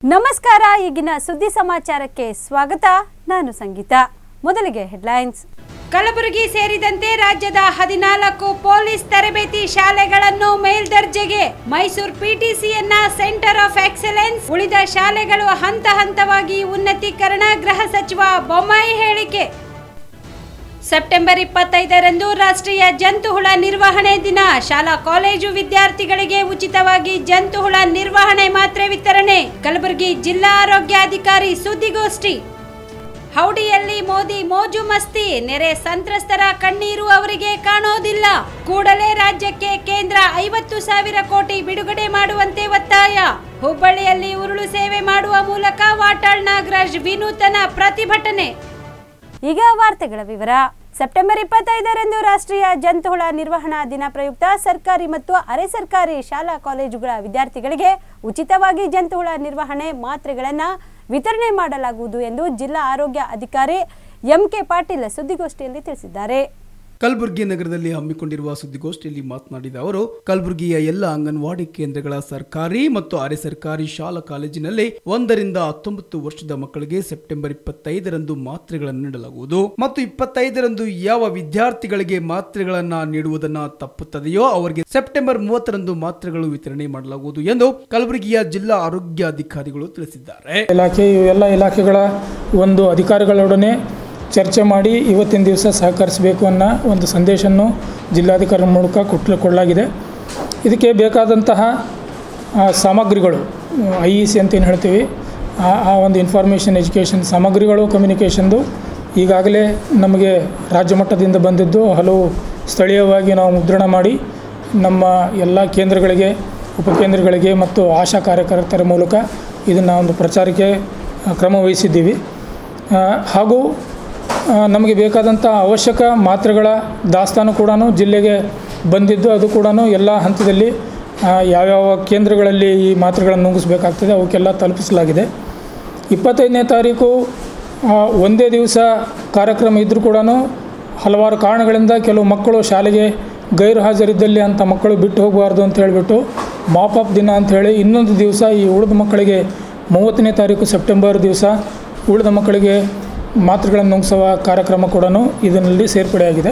ನಮಸ್ಕಾರ ಈಗಿನ ಸುದ್ದಿ ಸಮಾಚಾರಕ್ಕೆ ಸ್ವಾಗತ ನಾನು ಸಂಗೀತ ಮೊದಲಿಗೆ ಹೆಡ್ಲೈನ್ಸ್ ಕಲಬುರಗಿ ಸೇರಿದಂತೆ ರಾಜ್ಯದ ಹದಿನಾಲ್ಕು ಪೊಲೀಸ್ ತರಬೇತಿ ಶಾಲೆಗಳನ್ನು ಮೇಲ್ದರ್ಜೆಗೆ ಮೈಸೂರು ಪಿಟಿಸಿಯನ್ನ ಸೆಂಟರ್ ಆಫ್ ಎಕ್ಸಲೆನ್ಸ್ ಉಳಿದ ಶಾಲೆಗಳು ಹಂತ ಹಂತವಾಗಿ ಉನ್ನತೀಕರಣ ಗೃಹ ಸಚಿವ ಬೊಮ್ಮಾಯಿ ಹೇಳಿಕೆ ಸೆಪ್ಟೆಂಬರ್ ಇಪ್ಪತ್ತೈದರಂದು ರಾಷ್ಟ್ರೀಯ ಜಂತುಹುಳ ನಿರ್ವಹಣೆ ದಿನ ಶಾಲಾ ಕಾಲೇಜು ವಿದ್ಯಾರ್ಥಿಗಳಿಗೆ ಉಚಿತವಾಗಿ ಜಂತುಹುಳ ನಿರ್ವಹಣೆ ಮಾತ್ರೆ ವಿತರಣೆ ಕಲಬುರಗಿ ಜಿಲ್ಲಾ ಆರೋಗ್ಯಾಧಿಕಾರಿ ಸುದ್ದಿಗೋಷ್ಠಿ ಹೌಡಿಯಲ್ಲಿ ಮೋದಿ ಮೋಜು ಮಸ್ತಿ ನೆರೆ ಸಂತ್ರಸ್ತರ ಕಣ್ಣೀರು ಅವರಿಗೆ ಕಾಣೋದಿಲ್ಲ ಕೂಡಲೇ ರಾಜ್ಯಕ್ಕೆ ಕೇಂದ್ರ ಐವತ್ತು ಸಾವಿರ ಕೋಟಿ ಬಿಡುಗಡೆ ಮಾಡುವಂತೆ ಒತ್ತಾಯ ಹುಬ್ಬಳ್ಳಿಯಲ್ಲಿ ಉರುಳು ಸೇವೆ ಮಾಡುವ ಮೂಲಕ ವಾಟಾಳ್ ನಾಗರಾಜ್ ವಿನೂತನ ಪ್ರತಿಭಟನೆ ಈಗ ವಾರ್ತೆಗಳ ವಿವರ ಸೆಪ್ಟೆಂಬರ್ ಇಪ್ಪತ್ತೈದರಂದು ರಾಷ್ಟ್ರೀಯ ಜಂತುಹುಳ ನಿರ್ವಹಣಾ ದಿನ ಪ್ರಯುಕ್ತ ಸರ್ಕಾರಿ ಮತ್ತು ಅರೆ ಸರ್ಕಾರಿ ಶಾಲಾ ಕಾಲೇಜುಗಳ ವಿದ್ಯಾರ್ಥಿಗಳಿಗೆ ಉಚಿತವಾಗಿ ಜಂತುಹುಳ ನಿರ್ವಹಣೆ ಮಾತ್ರೆಗಳನ್ನು ವಿತರಣೆ ಮಾಡಲಾಗುವುದು ಎಂದು ಜಿಲ್ಲಾ ಆರೋಗ್ಯ ಅಧಿಕಾರಿ ಎಂಕೆ ಪಾಟೀಲ್ ಸುದ್ದಿಗೋಷ್ಠಿಯಲ್ಲಿ ತಿಳಿಸಿದ್ದಾರೆ ಕಲಬುರಗಿ ನಗರದಲ್ಲಿ ಹಮ್ಮಿಕೊಂಡಿರುವ ಸುದ್ದಿಗೋಷ್ಠಿಯಲ್ಲಿ ಮಾತನಾಡಿದ ಅವರು ಕಲಬುರಗಿಯ ಎಲ್ಲ ಅಂಗನವಾಡಿ ಕೇಂದ್ರಗಳ ಸರ್ಕಾರಿ ಮತ್ತು ಅರೆ ಸರ್ಕಾರಿ ಶಾಲಾ ಕಾಲೇಜಿನಲ್ಲಿ ಒಂದರಿಂದ ಹತ್ತೊಂಬತ್ತು ವರ್ಷದ ಮಕ್ಕಳಿಗೆ ಸೆಪ್ಟೆಂಬರ್ ಇಪ್ಪತ್ತೈದರಂದು ಮಾತ್ರೆಗಳನ್ನು ನೀಡಲಾಗುವುದು ಮತ್ತು ಇಪ್ಪತ್ತೈದರಂದು ಯಾವ ವಿದ್ಯಾರ್ಥಿಗಳಿಗೆ ಮಾತ್ರೆಗಳನ್ನ ನೀಡುವುದನ್ನ ತಪ್ಪುತ್ತದೆಯೋ ಅವರಿಗೆ ಸೆಪ್ಟೆಂಬರ್ ಮೂವತ್ತರಂದು ಮಾತ್ರೆಗಳು ವಿತರಣೆ ಮಾಡಲಾಗುವುದು ಎಂದು ಕಲಬುರಗಿಯ ಜಿಲ್ಲಾ ಆರೋಗ್ಯಾಧಿಕಾರಿಗಳು ತಿಳಿಸಿದ್ದಾರೆ ಇಲಾಖೆ ಇವೆಲ್ಲ ಇಲಾಖೆಗಳ ಒಂದು ಅಧಿಕಾರಿಗಳೊಡನೆ ಚರ್ಚೆ ಮಾಡಿ ಇವತ್ತಿನ ದಿವಸ ಸಹಕರಿಸಬೇಕು ಅನ್ನೋ ಒಂದು ಸಂದೇಶವನ್ನು ಜಿಲ್ಲಾಧಿಕಾರಿ ಮೂಲಕ ಕೊಟ್ಟು ಕೊಡಲಾಗಿದೆ ಇದಕ್ಕೆ ಬೇಕಾದಂತಹ ಆ, ಸಾಮಗ್ರಿಗಳು ಐ ಇ ಸಿ ಅಂತ ಏನು ಹೇಳ್ತೀವಿ ಆ ಆ ಒಂದು ಇನ್ಫಾರ್ಮೇಷನ್ ಎಜುಕೇಷನ್ ಸಾಮಗ್ರಿಗಳು ಕಮ್ಯುನಿಕೇಷನ್ದು ಈಗಾಗಲೇ ನಮಗೆ ರಾಜ್ಯ ಮಟ್ಟದಿಂದ ಬಂದಿದ್ದು ಹಲವು ಸ್ಥಳೀಯವಾಗಿ ನಾವು ಮುದ್ರಣ ಮಾಡಿ ನಮ್ಮ ಎಲ್ಲ ಕೇಂದ್ರಗಳಿಗೆ ಉಪಕೇಂದ್ರಗಳಿಗೆ ಮತ್ತು ಆಶಾ ಕಾರ್ಯಕರ್ತರ ಮೂಲಕ ಇದನ್ನು ಒಂದು ಪ್ರಚಾರಕ್ಕೆ ಆ, ಕ್ರಮ ವಹಿಸಿದ್ದೀವಿ ಆ, ಹಾಗೂ ಆ, ನಮಗೆ ಬೇಕಾದಂಥ ಅವಶ್ಯಕ ಮಾತ್ರೆಗಳ ದಾಸ್ತಾನು ಕೂಡ ಜಿಲ್ಲೆಗೆ ಬಂದಿದ್ದು ಅದು ಕೂಡ ಎಲ್ಲ ಹಂತದಲ್ಲಿ ಆ, ಯಾವ್ಯಾವ ಕೇಂದ್ರಗಳಲ್ಲಿ ಈ ಮಾತ್ರೆಗಳನ್ನು ನುಂಗಿಸ್ಬೇಕಾಗ್ತದೆ ಅವಕ್ಕೆಲ್ಲ ತಲುಪಿಸಲಾಗಿದೆ ಇಪ್ಪತ್ತೈದನೇ ತಾರೀಕು ಆ, ಒಂದೇ ದಿವಸ ಕಾರ್ಯಕ್ರಮ ಇದ್ದರೂ ಕೂಡ ಹಲವಾರು ಕಾರಣಗಳಿಂದ ಕೆಲವು ಮಕ್ಕಳು ಶಾಲೆಗೆ ಗೈರು ಹಾಜರಿದ್ದಲ್ಲಿ ಅಂಥ ಮಕ್ಕಳು ಬಿಟ್ಟು ಹೋಗಬಾರ್ದು ಅಂತ ಹೇಳಿಬಿಟ್ಟು ಮಾಪಪ್ ದಿನ ಅಂಥೇಳಿ ಇನ್ನೊಂದು ದಿವಸ ಈ ಉಳಿದ ಮಕ್ಕಳಿಗೆ ಮೂವತ್ತನೇ ತಾರೀಕು ಸೆಪ್ಟೆಂಬರ್ ದಿವಸ ಉಳಿದ ಮಕ್ಕಳಿಗೆ ಮಾತ್ರೆಗಳನ್ನು ನುಂಗಿಸುವ ಕಾರ್ಯಕ್ರಮ ಕೂಡ ಇದರಲ್ಲಿ ಸೇರ್ಪಡೆಯಾಗಿದೆ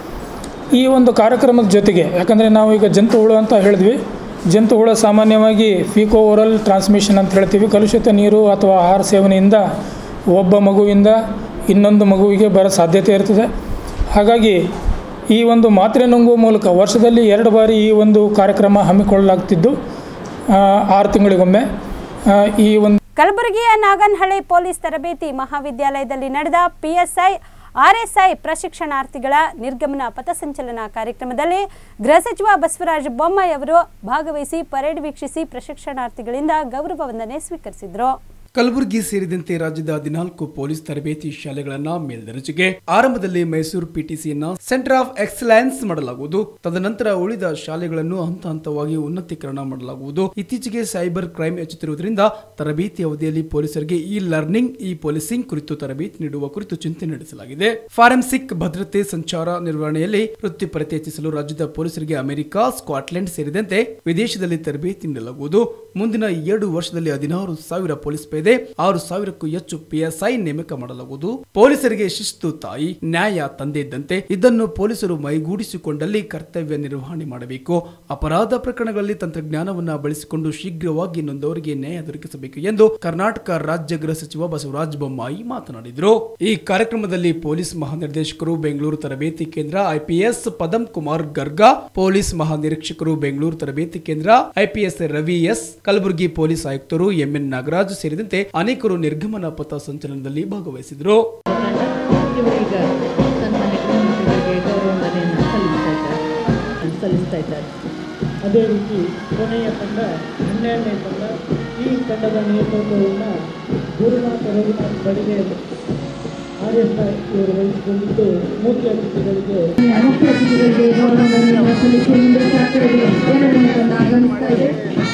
ಈ ಒಂದು ಕಾರ್ಯಕ್ರಮದ ಜೊತೆಗೆ ಯಾಕಂದರೆ ನಾವು ಈಗ ಜಂತು ಹುಳು ಅಂತ ಹೇಳಿದ್ವಿ ಜಂತು ಹುಳ ಸಾಮಾನ್ಯವಾಗಿ ಫೀಕೋ ಓರಲ್ ಟ್ರಾನ್ಸ್ಮಿಷನ್ ಅಂತ ಹೇಳ್ತೀವಿ ಕಲುಷಿತ ನೀರು ಅಥವಾ ಆಹಾರ ಸೇವನೆಯಿಂದ ಒಬ್ಬ ಮಗುವಿಂದ ಇನ್ನೊಂದು ಮಗುವಿಗೆ ಬರೋ ಸಾಧ್ಯತೆ ಇರ್ತದೆ ಹಾಗಾಗಿ ಈ ಒಂದು ಮಾತ್ರೆ ನುಂಗುವ ಮೂಲಕ ವರ್ಷದಲ್ಲಿ ಎರಡು ಬಾರಿ ಈ ಒಂದು ಕಾರ್ಯಕ್ರಮ ಹಮ್ಮಿಕೊಳ್ಳಲಾಗ್ತಿದ್ದು ಆ, ಆರು ತಿಂಗಳಿಗೊಮ್ಮೆ ಆ, ಈ ಒಂದು ಕಲಬುರಗಿಯ ನಾಗನಹಳ್ಳಿ ಪೊಲೀಸ್ ತರಬೇತಿ ಮಹಾವಿದ್ಯಾಲಯದಲ್ಲಿ ನಡೆದ ಪಿಎಸ್ಐ ಆರ್ಎಸ್ಐ ಪ್ರಶಿಕ್ಷಣಾರ್ಥಿಗಳ ನಿರ್ಗಮನ ಪಥಸಂಚಲನ ಕಾರ್ಯಕ್ರಮದಲ್ಲಿ ಗೃಹ ಸಚಿವ ಬಸವರಾಜ ಬೊಮ್ಮಾಯಿ ಅವರು ಭಾಗವಹಿಸಿ ಪರೇಡ್ ವೀಕ್ಷಿಸಿ ಪ್ರಶಿಕ್ಷಣಾರ್ಥಿಗಳಿಂದ ಗೌರವ ವಂದನೆ ಸ್ವೀಕರಿಸಿದರು ಕಲಬುರಗಿ ಸೇರಿದಂತೆ ರಾಜ್ಯದ ಹದಿನಾಲ್ಕು ಪೊಲೀಸ್ ತರಬೇತಿ ಶಾಲೆಗಳನ್ನ ಮೇಲ್ದರ್ಜೆಗೆ ಆರಂಭದಲ್ಲಿ ಮೈಸೂರು ಪಿಟಿಸಿಯನ್ನ ಸೆಂಟರ್ ಆಫ್ ಎಕ್ಸಲೆನ್ಸ್ ಮಾಡಲಾಗುವುದು ತದನಂತರ ಉಳಿದ ಶಾಲೆಗಳನ್ನು ಹಂತ ಹಂತವಾಗಿ ಉನ್ನತೀಕರಣ ಮಾಡಲಾಗುವುದು ಇತ್ತೀಚೆಗೆ ಸೈಬರ್ ಕ್ರೈಮ್ ಹೆಚ್ಚುತ್ತಿರುವುದರಿಂದ ತರಬೇತಿ ಅವಧಿಯಲ್ಲಿ ಪೊಲೀಸರಿಗೆ ಈ ಲರ್ನಿಂಗ್ ಈ ಪೊಲೀಸಿಂಗ್ ಕುರಿತು ತರಬೇತಿ ನೀಡುವ ಕುರಿತು ಚಿಂತನೆ ನಡೆಸಲಾಗಿದೆ ಫಾರೆನ್ಸಿಕ್ ಭದ್ರತೆ ಸಂಚಾರ ನಿರ್ವಹಣೆಯಲ್ಲಿ ವೃತ್ತಿಪರತೆ ಹೆಚ್ಚಿಸಲು ರಾಜ್ಯದ ಪೊಲೀಸರಿಗೆ ಅಮೆರಿಕ ಸ್ಕಾಟ್ಲೆಂಡ್ ಸೇರಿದಂತೆ ವಿದೇಶದಲ್ಲಿ ತರಬೇತಿ ನೀಡಲಾಗುವುದು ಮುಂದಿನ ಎರಡು ವರ್ಷದಲ್ಲಿ ಹದಿನಾರು ಸಾವಿರ ಪೊಲೀಸ್ ಪೇದೆ ಆರು ಸಾವಿರಕ್ಕೂ ಹೆಚ್ಚು ಪಿಎಸ್ಐ ನೇಮಕ ಮಾಡಲಾಗುವುದು ಪೊಲೀಸರಿಗೆ ಶಿಸ್ತು ತಾಯಿ ನ್ಯಾಯ ತಂದೆ ಇದ್ದಂತೆ ಇದನ್ನು ಪೊಲೀಸರು ಮೈಗೂಡಿಸಿಕೊಂಡಲ್ಲಿ ಕರ್ತವ್ಯ ನಿರ್ವಹಣೆ ಮಾಡಬೇಕು ಅಪರಾಧ ಪ್ರಕರಣಗಳಲ್ಲಿ ತಂತ್ರಜ್ಞಾನವನ್ನ ಬಳಸಿಕೊಂಡು ಶೀಘ್ರವಾಗಿ ನೊಂದವರಿಗೆ ನ್ಯಾಯ ದೊರಕಿಸಬೇಕು ಎಂದು ಕರ್ನಾಟಕ ರಾಜ್ಯ ಗೃಹ ಸಚಿವ ಬಸವರಾಜ ಬೊಮ್ಮಾಯಿ ಮಾತನಾಡಿದರು ಈ ಕಾರ್ಯಕ್ರಮದಲ್ಲಿ ಪೊಲೀಸ್ ಮಹಾನಿರ್ದೇಶಕರು ಬೆಂಗಳೂರು ತರಬೇತಿ ಕೇಂದ್ರ ಐಪಿಎಸ್ ಪದಂ ಕುಮಾರ್ ಗರ್ಗಾ ಪೊಲೀಸ್ ಮಹಾನಿರೀಕ್ಷಕರು ಬೆಂಗಳೂರು ತರಬೇತಿ ಕೇಂದ್ರ IPS Ravi S Kalaburagi police ಆಯುಕ್ತರು ಎಂಎನ್ ನಾಗರಾಜ್ ಸೇರಿದಂತೆ ಅನೇಕರು ನಿರ್ಗಮನ ಪಥ ಸಂಚಲನದಲ್ಲಿ ಭಾಗವಹಿಸಿದರು ಇವರೀಗ ಸನ್ಮಾನ್ಯ ಗೃಹಮಂತ್ರಿಗಳಿಗೆ ಗೌರವ ವಂದನೆಯನ್ನು ಸಲ್ಲಿಸ್ತಾ ಇದ್ದಾರೆ ಸಲ್ಲಿಸ್ತಾ ಇದ್ದಾರೆ ಅದೇ ರೀತಿ ಕೊನೆಯ ತಂಡ ಹನ್ನೆರಡನೇ ತಂಡ ಈ ತಂಡದ ನೇತೃತ್ವವನ್ನು ಗುರುನಾಥ್ ರಘುನಾಥ್ ಬಡಿಗೆ ಆರ್ ಎಸ್ ಐ ಇವರು ವಹಿಸಿಕೊಂಡಿದ್ದು ಮುಖ್ಯ ಅತಿಥಿಗಳಿಗೆ ಮುಖ್ಯ ಅತಿಥಿಗಳಿಗೆ ಗೌರವ ವಂದನೆಯನ್ನು ಸಲ್ಲಿಸಿ ಮುಂದೆ ಶಾಸಕರಿಗೆ ಎರಡನೇ ತಂಡ ಆಗಮಿಸ್ತಾ ಇದೆ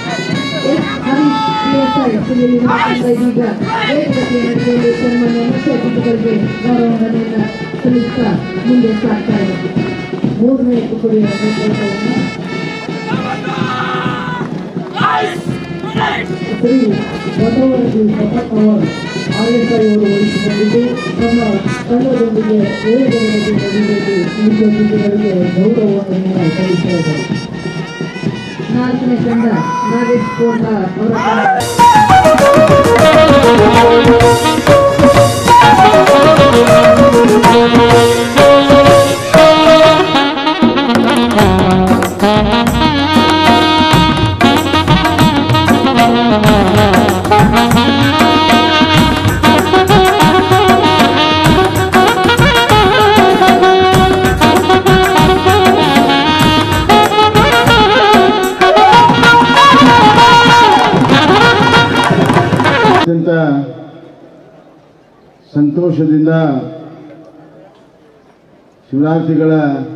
ಎಸ್ ಹರೀಶ್ ಪಿಎಸ್ಐ ಸುಲಿಯುವ ತಂಡ ಇದೀಗ ವೇಗಗತಿಯ ನಡೆದುಕೊಂಡು ಸನ್ಮಾನ್ಯ ಮುಖ್ಯ ಅತಿಥಿಗಳಿಗೆ ಗೌರವ ವಂದನೆಯನ್ನು ಸಲ್ಲಿಸ್ತಾ ಮುಂದೆ ಸಾಗ್ತಾ ಇದೆ ಮೂರನೇ ತುಕಡಿಯ ನೇತೃತ್ವವನ್ನು ಶ್ರೀ ಬಸವರಾಜು ಪ್ರತಾಪ್ ಅವರು ಆರ್ ಎಸ್ ಐ ಅವರು ವಹಿಸಿಕೊಂಡಿದ್ದು ತಮ್ಮ ತಂಡದೊಂದಿಗೆ ಏಳು ಜನರಿಗೆ ತರಬೇತಿ ವಿದ್ಯಾರ್ಥಿಗಳಿಗೆ ಗೌರವವನ್ನು ಸಲ್ಲಿಸ್ತಾ ಇದ್ದಾರೆ ನಾಲ್ಕನೇ ತಂಡ ನಾಗೇಶ್ ಕೋಟ ಅವರ ತಂಡ ಅತ್ಯಂತ ಸಂತೋಷದಿಂದ ಶಿವರಾತ್ರಿಗಳ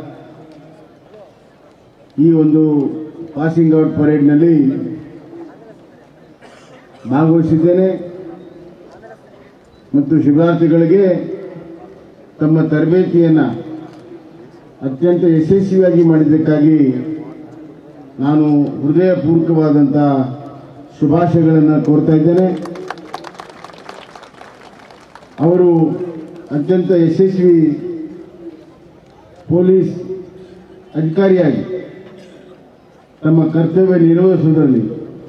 ಈ ಒಂದು ಪಾಸಿಂಗ್ ಔಟ್ ಪರೇಡ್ನಲ್ಲಿ ಭಾಗವಹಿಸಿದ್ದೇನೆ ಮತ್ತು ಶಿವರಾತ್ರಿಗಳಿಗೆ ತಮ್ಮ ತರಬೇತಿಯನ್ನು ಅತ್ಯಂತ ಯಶಸ್ವಿಯಾಗಿ ಮಾಡಿದ್ದಕ್ಕಾಗಿ ನಾನು ಹೃದಯಪೂರ್ವಕವಾದಂಥ ಶುಭಾಶಯಗಳನ್ನು ಕೋರ್ತಾ ಇದ್ದೇನೆ ಅವರು ಅತ್ಯಂತ ಯಶಸ್ವಿ ಪೊಲೀಸ್ ಅಧಿಕಾರಿಯಾಗಿ ತಮ್ಮ ಕರ್ತವ್ಯ ನಿರ್ವಹಿಸುವುದರಲ್ಲಿ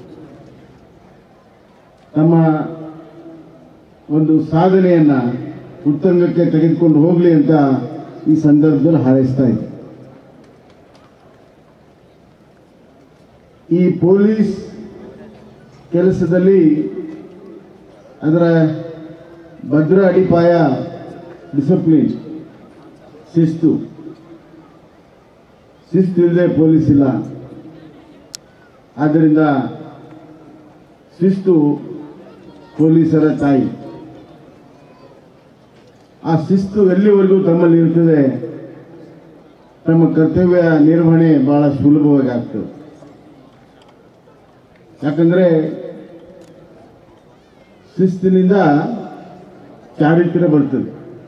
ತಮ್ಮ ಒಂದು ಸಾಧನೆಯನ್ನು ಉತ್ತಂಗಕ್ಕೆ ತೆಗೆದುಕೊಂಡು ಹೋಗಲಿ ಅಂತ ಈ ಸಂದರ್ಭದಲ್ಲಿ ಹಾರೈಸ್ತಾ ಇದ್ದೆ ಈ ಪೊಲೀಸ್ ಕೆಲಸದಲ್ಲಿ ಅದರ ಭದ್ರ ಅಡಿಪಾಯ ಡಿಸಿಪ್ಲಿನ್ ಶಿಸ್ತು ಶಿಸ್ತು ಇಲ್ಲದೆ ಪೊಲೀಸ್ ಇಲ್ಲ ಆದ್ದರಿಂದ ಶಿಸ್ತು ಪೊಲೀಸರ ತಾಯಿ ಆ ಶಿಸ್ತು ಎಲ್ಲಿವರೆಗೂ ತಮ್ಮಲ್ಲಿ ಇರ್ತದೆ ತಮ್ಮ ಕರ್ತವ್ಯ ನಿರ್ವಹಣೆ ಬಹಳ ಸುಲಭವಾಗಿ ಆಗ್ತದೆ ಯಾಕಂದ್ರೆ ಶಿಸ್ತಿನಿಂದ ಚಾರಿತ್ರ್ಯ ಬರ್ತದೆ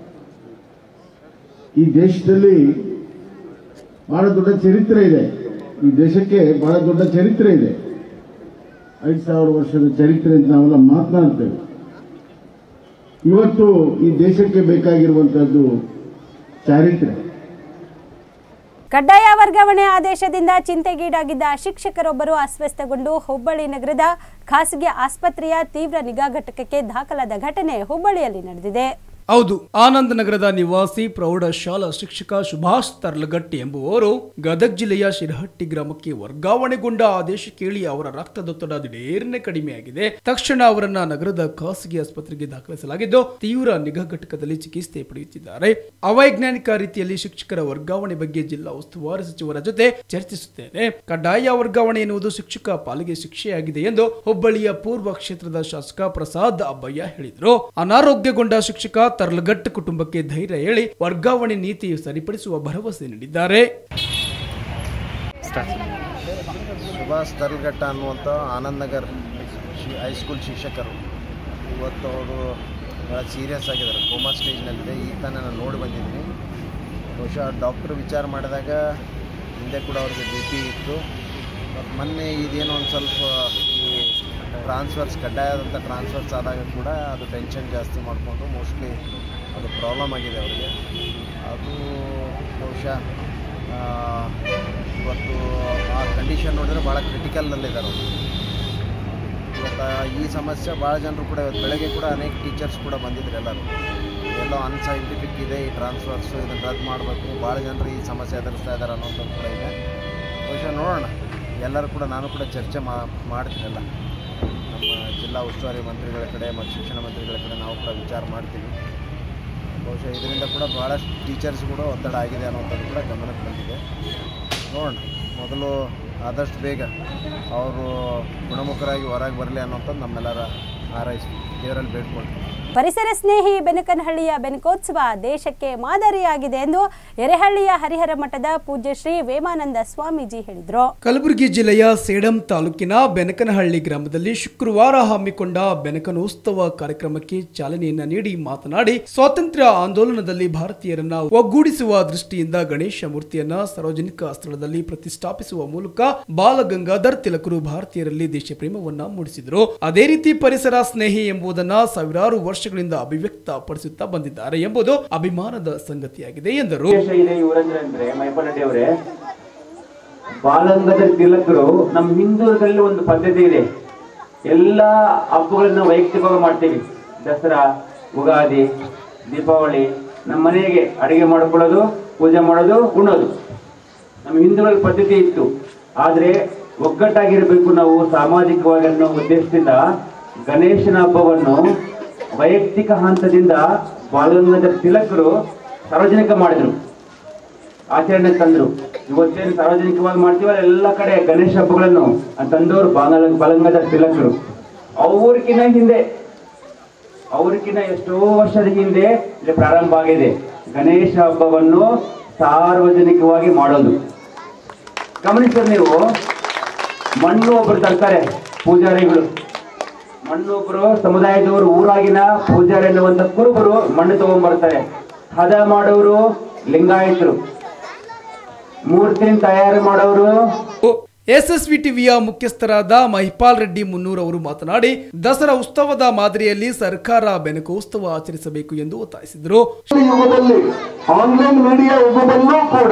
ಈ ದೇಶದಲ್ಲಿ ಬಹಳ ದೊಡ್ಡ ಚರಿತ್ರೆ ಇದೆ ಈ ದೇಶಕ್ಕೆ ಬಹಳ ದೊಡ್ಡ ಚರಿತ್ರೆ ಇದೆ ಐದು ಸಾವಿರ ವರ್ಷದ ಚರಿತ್ರೆ ಅಂತ ನಾವೆಲ್ಲ ಮಾತನಾಡ್ತೇವೆ ಇವತ್ತು ಈ ದೇಶಕ್ಕೆ ಬೇಕಾಗಿರುವಂತಹದ್ದು ಚಾರಿತ್ರ್ಯ ಕಡ್ಡಾಯ ವರ್ಗಾವಣೆ ಆದೇಶದಿಂದ ಚಿಂತೆಗೀಡಾಗಿದ್ದ ಶಿಕ್ಷಕರೊಬ್ಬರು ಅಸ್ವಸ್ಥಗೊಂಡು ಹುಬ್ಬಳ್ಳಿ ನಗರದ ಖಾಸಗಿ ಆಸ್ಪತ್ರೆಯ ತೀವ್ರ ನಿಗಾ ಘಟಕಕ್ಕೆ ದಾಖಲಾದ ಘಟನೆ ಹುಬ್ಬಳ್ಳಿಯಲ್ಲಿ ನಡೆದಿದೆ ಹೌದು ಆನಂದ ನಗರದ ನಿವಾಸಿ ಪ್ರೌಢಶಾಲಾ ಶಿಕ್ಷಕ ಸುಭಾಷ್ ತರ್ಲಗಟ್ಟಿ ಎಂಬುವವರು ಗದಗ ಜಿಲ್ಲೆಯ ಶಿರಹಟ್ಟಿ ಗ್ರಾಮಕ್ಕೆ ವರ್ಗಾವಣೆಗೊಂಡ ಆದೇಶ ಕೇಳಿ ಅವರ ರಕ್ತದೊತ್ತಡ ದಿಢೀರ್ನೆ ಕಡಿಮೆಯಾಗಿದೆ ತಕ್ಷಣ ಅವರನ್ನ ನಗರದ ಖಾಸಗಿ ಆಸ್ಪತ್ರೆಗೆ ದಾಖಲಿಸಲಾಗಿದ್ದು ತೀವ್ರ ನಿಗಾ ಘಟಕದಲ್ಲಿ ಚಿಕಿತ್ಸೆ ಪಡೆಯುತ್ತಿದ್ದಾರೆ ಅವೈಜ್ಞಾನಿಕ ರೀತಿಯಲ್ಲಿ ಶಿಕ್ಷಕರ ವರ್ಗಾವಣೆ ಬಗ್ಗೆ ಜಿಲ್ಲಾ ಉಸ್ತುವಾರಿ ಸಚಿವರ ಜೊತೆ ಚರ್ಚಿಸುತ್ತೇನೆ ಕಡ್ಡಾಯ ವರ್ಗಾವಣೆ ಎನ್ನುವುದು ಶಿಕ್ಷಕ ಪಾಲಿಗೆ ಶಿಕ್ಷೆಯಾಗಿದೆ ಎಂದು ಹುಬ್ಬಳ್ಳಿಯ ಪೂರ್ವ ಕ್ಷೇತ್ರದ ಶಾಸಕ ಪ್ರಸಾದ್ ಅಬ್ಬಯ್ಯ ಹೇಳಿದರು ಅನಾರೋಗ್ಯಗೊಂಡ ಶಿಕ್ಷಕ ತರ್ಲಗಟ್ಟ ಕುಟುಂಬಕ್ಕೆ ಧೈರ್ಯ ಹೇಳಿ ವರ್ಗಾವಣೆ ನೀತಿ ಸರಿಪಡಿಸುವ ಭರವಸೆ ನೀಡಿದ್ದಾರೆ ಸುಭಾಷ್ ತರ್ಲ್ಘಟ್ಟ ಅನ್ನುವಂಥ ಆನಂದ್ ನಗರ್ ಶಿ ಹೈಸ್ಕೂಲ್ ಶಿಕ್ಷಕರು ಇವತ್ತು ಅವರು ಭಾಳ ಸೀರಿಯಸ್ ಆಗಿದ್ದಾರೆ ಕೋಮಾ ಸ್ಟೇಜ್ನಲ್ಲಿದೆ ಈಗ ತಾನೇ ನಾನು ನೋಡಿ ಬಂದಿದ್ದೀನಿ ಬಹುಶಃ ಡಾಕ್ಟ್ರು ವಿಚಾರ ಮಾಡಿದಾಗ ಹಿಂದೆ ಕೂಡ ಅವ್ರಿಗೆ ಬಿ ಪಿ ಇತ್ತು ಮತ್ತು ಮೊನ್ನೆ ಇದೇನೋ ಒಂದು ಸ್ವಲ್ಪ ಈ ಟ್ರಾನ್ಸ್ಫರ್ಸ್ ಕಡ್ಡಾಯದಂಥ ಟ್ರಾನ್ಸ್ಫರ್ಸ್ ಆದಾಗ ಕೂಡ ಅದು ಟೆನ್ಷನ್ ಜಾಸ್ತಿ ಮಾಡಿಕೊಂಡು ಮೋಸ್ಟ್ಲಿ ಅದು ಪ್ರಾಬ್ಲಮ್ ಆಗಿದೆ ಅವರಿಗೆ ಅದು ಬಹುಶಃ ಆ, ಇವತ್ತು ಆ ಕಂಡೀಷನ್ ನೋಡಿದ್ರೆ ಭಾಳ ಕ್ರಿಟಿಕಲ್ನಲ್ಲಿದ್ದಾರೆ ಅವರು ಇವತ್ತು ಈ ಸಮಸ್ಯೆ ಭಾಳ ಜನರು ಕೂಡ ಇವತ್ತು ಬೆಳಗ್ಗೆ ಕೂಡ ಅನೇಕ ಟೀಚರ್ಸ್ ಕೂಡ ಬಂದಿದ್ರು ಎಲ್ಲರೂ ಎಲ್ಲೋ ಅನ್ಸೈಂಟಿಫಿಕ್ ಇದೆ ಈ ಟ್ರಾನ್ಸ್ಫರ್ಸು ಇದನ್ನು ರದ್ದು ಮಾಡಬೇಕು ಭಾಳ ಜನರು ಈ ಸಮಸ್ಯೆ ಎದುರಿಸ್ತಾ ಇದ್ದಾರೆ ಅನ್ನೋಂಥದ್ದು ಕೂಡ ಇದೆ ಬಹುಶಃ ನೋಡೋಣ ಎಲ್ಲರೂ ಕೂಡ ನಾನು ಕೂಡ ಚರ್ಚೆ ಮಾ ಮಾಡ್ತೀನಲ್ಲ ನಮ್ಮ ಜಿಲ್ಲಾ ಉಸ್ತುವಾರಿ ಮಂತ್ರಿಗಳ ಕಡೆ ಮತ್ತು ಶಿಕ್ಷಣ ಮಂತ್ರಿಗಳ ಕಡೆ ನಾವು ಕೂಡ ವಿಚಾರ ಮಾಡ್ತೀವಿ ಬಹುಶಃ ಇದರಿಂದ ಕೂಡ ಭಾಳಷ್ಟು ಟೀಚರ್ಸ್ ಕೂಡ ಒತ್ತಡ ಆಗಿದೆ ಅನ್ನೋಂಥದ್ದು ಕೂಡ ಗಮನಕ್ಕೆ ಬಂದಿದೆ ನೋಡೋಣ ಮೊದಲು ಆದಷ್ಟು ಬೇಗ ಅವರು ಗುಣಮುಖರಾಗಿ ಹೊರಗೆ ಬರಲಿ ಅನ್ನೋಂಥದ್ದು ನಮ್ಮೆಲ್ಲರ ಹಾರೈಸಿ ದೇವರಲ್ಲಿ ಬೇಡ್ಕೊಳ್ತೀನಿ ಪರಿಸರ ಸ್ನೇಹಿ ಬೆನಕನಹಳ್ಳಿಯ ಬೆನಕೋತ್ಸವ ದೇಶಕ್ಕೆ ಮಾದರಿಯಾಗಿದೆ ಎಂದು ಎರೆಹಳ್ಳಿಯ ಹರಿಹರ ಮಠದ ಪೂಜ್ಯ ಶ್ರೀ ವೇಮಾನಂದ ಸ್ವಾಮೀಜಿ ಹೇಳಿದರು ಕಲಬುರಗಿ ಜಿಲ್ಲೆಯ ಸೇಡಂ ತಾಲೂಕಿನ ಬೆನಕನಹಳ್ಳಿ ಗ್ರಾಮದಲ್ಲಿ ಶುಕ್ರವಾರ ಹಮ್ಮಿಕೊಂಡ ಬೆನಕನೋತ್ಸವ ಕಾರ್ಯಕ್ರಮಕ್ಕೆ ಚಾಲನೆಯನ್ನ ನೀಡಿ ಮಾತನಾಡಿ ಸ್ವಾತಂತ್ರ್ಯ ಆಂದೋಲನದಲ್ಲಿ ಭಾರತೀಯರನ್ನ ಒಗ್ಗೂಡಿಸುವ ದೃಷ್ಟಿಯಿಂದ ಗಣೇಶ ಮೂರ್ತಿಯನ್ನ ಸಾರ್ವಜನಿಕ ಸ್ಥಳದಲ್ಲಿ ಪ್ರತಿಷ್ಠಾಪಿಸುವ ಮೂಲಕ ಬಾಲಗಂಗಾಧರ್ ತಿಲಕರು ಭಾರತೀಯರಲ್ಲಿ ದೇಶ ಪ್ರೇಮವನ್ನ ಮೂಡಿಸಿದರು ಅದೇ ರೀತಿ ಪರಿಸರ ಸ್ನೇಹಿ ಎಂಬುದನ್ನ ಸಾವಿರಾರು ವರ್ಷಗಳಿಂದ ಅಭಿವ್ಯಕ್ತ ಪಡಿಸುತ್ತಾ ಬಂದಿದ್ದಾರೆ ಎಂಬುದು ಅಭಿಮಾನದ ಸಂಗತಿಯಾಗಿದೆ ಎಂದರು ವಿಶೇಷ ಇದೆ ಇವರಂದ್ರೆ ಅಂದ್ರೆ ಮೈಪನಡ್ಡಿ ಅವರೇ ಬಾಲಂಗದ ತಿಲಕರು ನಮ್ಮ ಹಿಂದೂಗಳಲ್ಲಿ ಒಂದು ಪದ್ಧತಿ ಇದೆ ಎಲ್ಲಾ ಹಬ್ಬಗಳನ್ನ ವೈಯಕ್ತಿಕವಾಗಿ ಮಾಡ್ತೀವಿ ದಸರಾ ಉಗಾದಿ ದೀಪಾವಳಿ ನಮ್ಮ ಮನೆಗೆ ಅಡಿಗೆ ಮಾಡ್ಕೊಳ್ಳೋದು ಪೂಜೆ ಮಾಡೋದು ಉಣ್ಣೋದು ನಮ್ಮ ಹಿಂದೂಗಳ ಪದ್ಧತಿ ಇತ್ತು ಆದ್ರೆ ಒಗ್ಗಟ್ಟಾಗಿರ್ಬೇಕು ನಾವು ಸಾಮಾಜಿಕವಾಗಿ ಅನ್ನೋ ಉದ್ದೇಶದಿಂದ ಗಣೇಶನ ಹಬ್ಬವನ್ನು ವೈಯಕ್ತಿಕ ಹಂತದಿಂದ ಬಾಲಗಂಗಾಧರ ತಿಲಕರು ಸಾರ್ವಜನಿಕ ಮಾಡಿದ್ರು ಆಚರಣೆ ತಂದ್ರು ಇವತ್ತೇನು ಸಾರ್ವಜನಿಕವಾಗಿ ಮಾಡ್ತೀವಲ್ಲ ಎಲ್ಲ ಕಡೆ ಗಣೇಶ ಹಬ್ಬಗಳನ್ನು ತಂದವರು ಬಾಲ ಬಾಲಗಂಗಾಧರ ತಿಲಕರು ಅವ್ರಿಗಿನ ಹಿಂದೆ ಅವ್ರಿಗಿನ ಎಷ್ಟೋ ವರ್ಷದ ಹಿಂದೆ ಇಲ್ಲಿ ಪ್ರಾರಂಭ ಆಗಿದೆ ಗಣೇಶ ಹಬ್ಬವನ್ನು ಸಾರ್ವಜನಿಕವಾಗಿ ಮಾಡೋದು ಗಮನಿಸಿದ್ರೆ ನೀವು ಮಣ್ಣು ಒಬ್ರು ತರ್ತಾರೆ ಪೂಜಾರಿಗಳು ಮಣ್ಣು ಒಬ್ರು ಸಮುದಾಯದವರು ಊರಾಗಿನ ಪೂಜಾರಿ ಅನ್ನುವಂಥ ಕುರುಬರು ಮಣ್ಣು ತಗೊಂಡ್ಬರ್ತಾರೆ ಹದ ಮಾಡೋರು ಲಿಂಗಾಯತರು ಮೂರ್ತಿನ ತಯಾರು ಮಾಡೋರು ಎಸ್ಎಸ್ವಿ ಟಿವಿಯ ಮುಖ್ಯಸ್ಥರಾದ ಮಹಿಪಾಲ್ ರೆಡ್ಡಿ ಮುನ್ನೂರ್ ಅವರು ಮಾತನಾಡಿ ದಸರಾ ಉತ್ಸವದ ಮಾದರಿಯಲ್ಲಿ ಸರ್ಕಾರ ಬೆನಕೋತ್ಸವ ಆಚರಿಸಬೇಕು ಎಂದು ಒತ್ತಾಯಿಸಿದರು ಯುಗದಲ್ಲಿ ಆನ್ಲೈನ್ ಮೀಡಿಯಾ ಯುಗದಲ್ಲೂ ಕೂಡ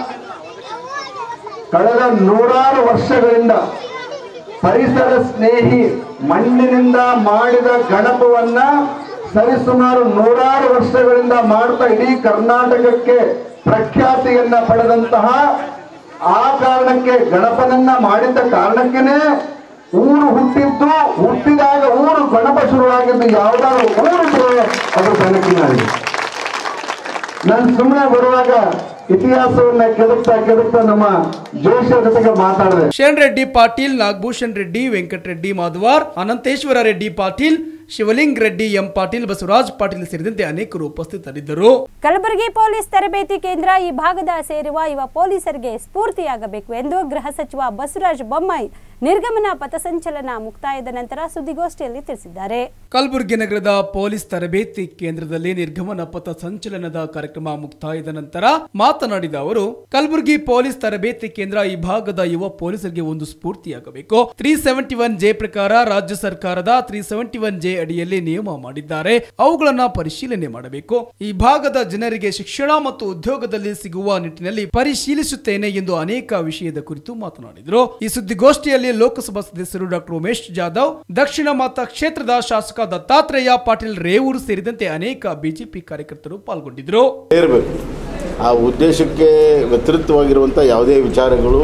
ಕಳೆದ ನೂರಾರು ವರ್ಷಗಳಿಂದ ಪರಿಸರ ಸ್ನೇಹಿ ಮಣ್ಣಿನಿಂದ ಮಾಡಿದ ಗಣಪವನ್ನ ಸರಿಸುಮಾರು ನೂರಾರು ವರ್ಷಗಳಿಂದ ಮಾಡ್ತಾ ಇಡೀ ಕರ್ನಾಟಕಕ್ಕೆ ಪ್ರಖ್ಯಾತಿಯನ್ನ ಪಡೆದಂತಹ ಆ ಕಾರಣಕ್ಕೆ ಗಣಪನನ್ನ ಮಾಡಿದ್ದ ಕಾರಣಕ್ಕೇನೆ ಊರು ಹುಟ್ಟಿದ್ದು ಹುಟ್ಟಿದಾಗ ಊರು ಗಣಪ ಶುರುವಾಗಿದ್ದು ಯಾವ್ದಾದ್ರು ಊರಿದ್ರೆ ಅದು ಬೆಳಕಿನಲ್ಲಿ ನಾನು ಸುಮ್ಮನೆ ಬರುವಾಗ ಇತಿಹಾಸವನ್ನ ಕೆದಕ್ತಾ ಕೆದಕ್ತಾ ನಮ್ಮ ಜೋಶಿಯ ಜೊತೆಗೆ ಮಾತಾಡಿದೆ ಶರಣ್ ರೆಡ್ಡಿ ಪಾಟೀಲ್ ನಾಗಭೂಷಣ್ ರೆಡ್ಡಿ ವೆಂಕಟರೆಡ್ಡಿ ಮಾಧವಾರ್ ಅನಂತೇಶ್ವರ ರೆಡ್ಡಿ ಪಾಟೀಲ್ ಶಿವಲಿಂಗ್ ರೆಡ್ಡಿ ಎಂ ಪಾಟೀಲ್ ಬಸವರಾಜ್ ಪಾಟೀಲ್ ಸೇರಿದಂತೆ ಅನೇಕರು ಉಪಸ್ಥಿತರಿದ್ದರು ಕಲಬುರಗಿ ಪೊಲೀಸ್ ತರಬೇತಿ ಕೇಂದ್ರ ಈ ಭಾಗದ ಸೇರುವ ಯುವ ಪೊಲೀಸರಿಗೆ ಸ್ಫೂರ್ತಿಯಾಗಬೇಕು ಎಂದು ಗೃಹ ಸಚಿವ ಬಸವರಾಜ ಬೊಮ್ಮಾಯಿ ನಿರ್ಗಮನ ಪಥಸಂಚಲನ ಮುಕ್ತಾಯದ ನಂತರ ಸುದ್ದಿಗೋಷ್ಠಿಯಲ್ಲಿ ತಿಳಿಸಿದ್ದಾರೆ ಕಲಬುರಗಿ ನಗರದ ಪೊಲೀಸ್ ತರಬೇತಿ ಕೇಂದ್ರದಲ್ಲಿ ನಿರ್ಗಮನ ಪಥ ಸಂಚಲನದ ಕಾರ್ಯಕ್ರಮ ಮುಕ್ತಾಯದ ನಂತರ ಮಾತನಾಡಿದ ಅವರು ಕಲಬುರಗಿ ಪೊಲೀಸ್ ತರಬೇತಿ ಕೇಂದ್ರ ಈ ಭಾಗದ ಯುವ ಪೊಲೀಸರಿಗೆ ಒಂದು ಸ್ಫೂರ್ತಿಯಾಗಬೇಕು ತ್ರೀ ಸೆವೆಂಟಿ ಒನ್ ಜೆ ಪ್ರಕಾರ ರಾಜ್ಯ ಸರ್ಕಾರದ ತ್ರೀ ಸೆವೆಂಟಿ ಒನ್ ಜೆ ಅಡಿಯಲ್ಲಿ ನಿಯಮ ಮಾಡಿದ್ದಾರೆ ಅವುಗಳನ್ನ ಪರಿಶೀಲನೆ ಮಾಡಬೇಕು ಈ ಭಾಗದ ಜನರಿಗೆ ಶಿಕ್ಷಣ ಮತ್ತು ಉದ್ಯೋಗದಲ್ಲಿ ಸಿಗುವ ನಿಟ್ಟಿನಲ್ಲಿ ಪರಿಶೀಲಿಸುತ್ತೇನೆ ಎಂದು ಅನೇಕ ವಿಷಯದ ಕುರಿತು ಮಾತನಾಡಿದರು ಈ ಸುದ್ದಿಗೋಷ್ಠಿಯಲ್ಲಿ ಲೋಕಸಭಾ ಸದಸ್ಯರು ಡಾಕ್ಟರ್ ಉಮೇಶ್ ಜಾಧವ್ ದಕ್ಷಿಣ ಮತ ಕ್ಷೇತ್ರದ ಶಾಸಕ ದತ್ತಾತ್ರೇಯ ಪಾಟೀಲ್ ರೇವೂರು ಸೇರಿದಂತೆ ಅನೇಕ ಬಿಜೆಪಿ ಕಾರ್ಯಕರ್ತರು ಪಾಲ್ಗೊಂಡಿದ್ದರು ಇರಬೇಕು ಆ ಉದ್ದೇಶಕ್ಕೆ ವ್ಯತಿರಿಕ್ತವಾಗಿರುವಂಥ ಯಾವುದೇ ವಿಚಾರಗಳು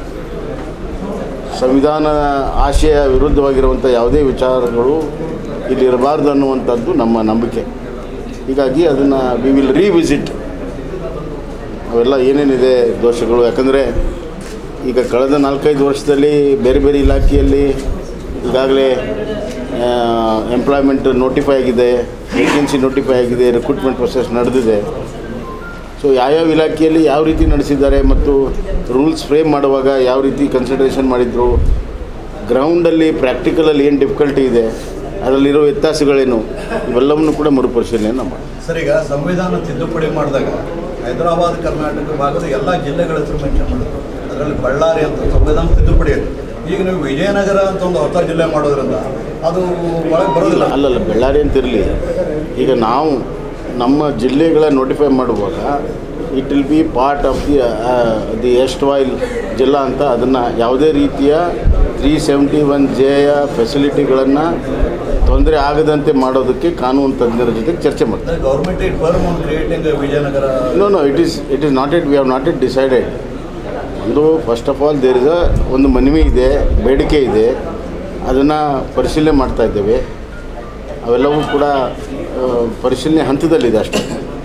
ಸಂವಿಧಾನ ಆಶಯ ವಿರುದ್ಧವಾಗಿರುವಂಥ ಯಾವುದೇ ವಿಚಾರಗಳು ಇಲ್ಲಿ ಇರಬಾರ್ದು ಅನ್ನುವಂಥದ್ದು ನಮ್ಮ ನಂಬಿಕೆ ಹೀಗಾಗಿ ಅದನ್ನು ವಿ ವಿಲ್ ರಿವಿಸಿಟ್ ಅವೆಲ್ಲ ಏನೇನಿದೆ ದೋಷಗಳು ಯಾಕಂದರೆ ಈಗ ಕಳೆದ ನಾಲ್ಕೈದು ವರ್ಷದಲ್ಲಿ ಬೇರೆ ಬೇರೆ ಇಲಾಖೆಯಲ್ಲಿ ಈಗಾಗಲೇ ಎಂಪ್ಲಾಯ್ಮೆಂಟ್ ನೋಟಿಫೈ ಆಗಿದೆ ವೇಕೆನ್ಸಿ ನೋಟಿಫೈ ಆಗಿದೆ ರಿಕ್ರೂಟ್ಮೆಂಟ್ ಪ್ರೊಸೆಸ್ ನಡೆದಿದೆ ಸೊ ಯಾವ್ಯಾವ ಇಲಾಖೆಯಲ್ಲಿ ಯಾವ ರೀತಿ ನಡೆಸಿದ್ದಾರೆ ಮತ್ತು ರೂಲ್ಸ್ ಫ್ರೇಮ್ ಮಾಡುವಾಗ ಯಾವ ರೀತಿ ಕನ್ಸಿಡರೇಷನ್ ಮಾಡಿದರು ಗ್ರೌಂಡಲ್ಲಿ ಪ್ರಾಕ್ಟಿಕಲಲ್ಲಿ ಏನು ಡಿಫಿಕಲ್ಟಿ ಇದೆ ಅದರಲ್ಲಿರೋ ವ್ಯತ್ಯಾಸಗಳೇನು ಇವೆಲ್ಲವನ್ನು ಕೂಡ ಮರುಪರಿಶೀಲನೆ ಮಾಡಿ ಸರ್ ಈಗ ಸಂವಿಧಾನ ತಿದ್ದುಪಡಿ ಮಾಡಿದಾಗ ಹೈದರಾಬಾದ್ ಕರ್ನಾಟಕ ಭಾಗದ ಎಲ್ಲ ಜಿಲ್ಲೆಗಳ ಹೆಸರು ಮೆನ್ಷನ್ ಮಾಡಿದ್ರು ಅದರಲ್ಲಿ ಬಳ್ಳಾರಿ ಅಂತ ಸಂವಿಧಾನ ತಿದ್ದುಪಡಿ ಇದೆ ಈಗ ನೀವು ವಿಜಯನಗರ ಅಂತ ಒಂದು ಹೊಸ ಜಿಲ್ಲೆ ಮಾಡೋದ್ರಿಂದ ಅದು ಒಳಗೆ ಬರೋದಿಲ್ಲ ಅಲ್ಲಲ್ಲ ಬಳ್ಳಾರಿ ಅಂತಿರಲಿ ಈಗ ನಾವು ನಮ್ಮ ಜಿಲ್ಲೆಗಳ ನೋಟಿಫೈ ಮಾಡುವಾಗ it will be part of the the erstwhile ಜಿಲ್ಲಾ ಅಂತ ಅದನ್ನು ಯಾವುದೇ ರೀತಿಯ ತ್ರೀ ಸೆವೆಂಟಿ ಒನ್ ಜೆಯ ಫೆಸಿಲಿಟಿಗಳನ್ನು ತೊಂದರೆ ಆಗದಂತೆ ಮಾಡೋದಕ್ಕೆ ಕಾನೂನು ತಜ್ಞರ ಜೊತೆ ಚರ್ಚೆ ಮಾಡ್ತಾರೆ government it firm on creating Vijayanagara no no it is it is not it we have not it decided ಒಂದು first of all there is a ಒಂದು ಮನವಿ ಇದೆ ಬೇಡಿಕೆ ಇದೆ ಅದನ್ನು ಪರಿಶೀಲನೆ ಮಾಡ್ತಾ ಇದ್ದೇವೆ ಅವೆಲ್ಲವೂ ಕೂಡ ಆ, ಪರಿಶೀಲನೆ ಹಂತದಲ್ಲಿದೆ ಅಷ್ಟೇ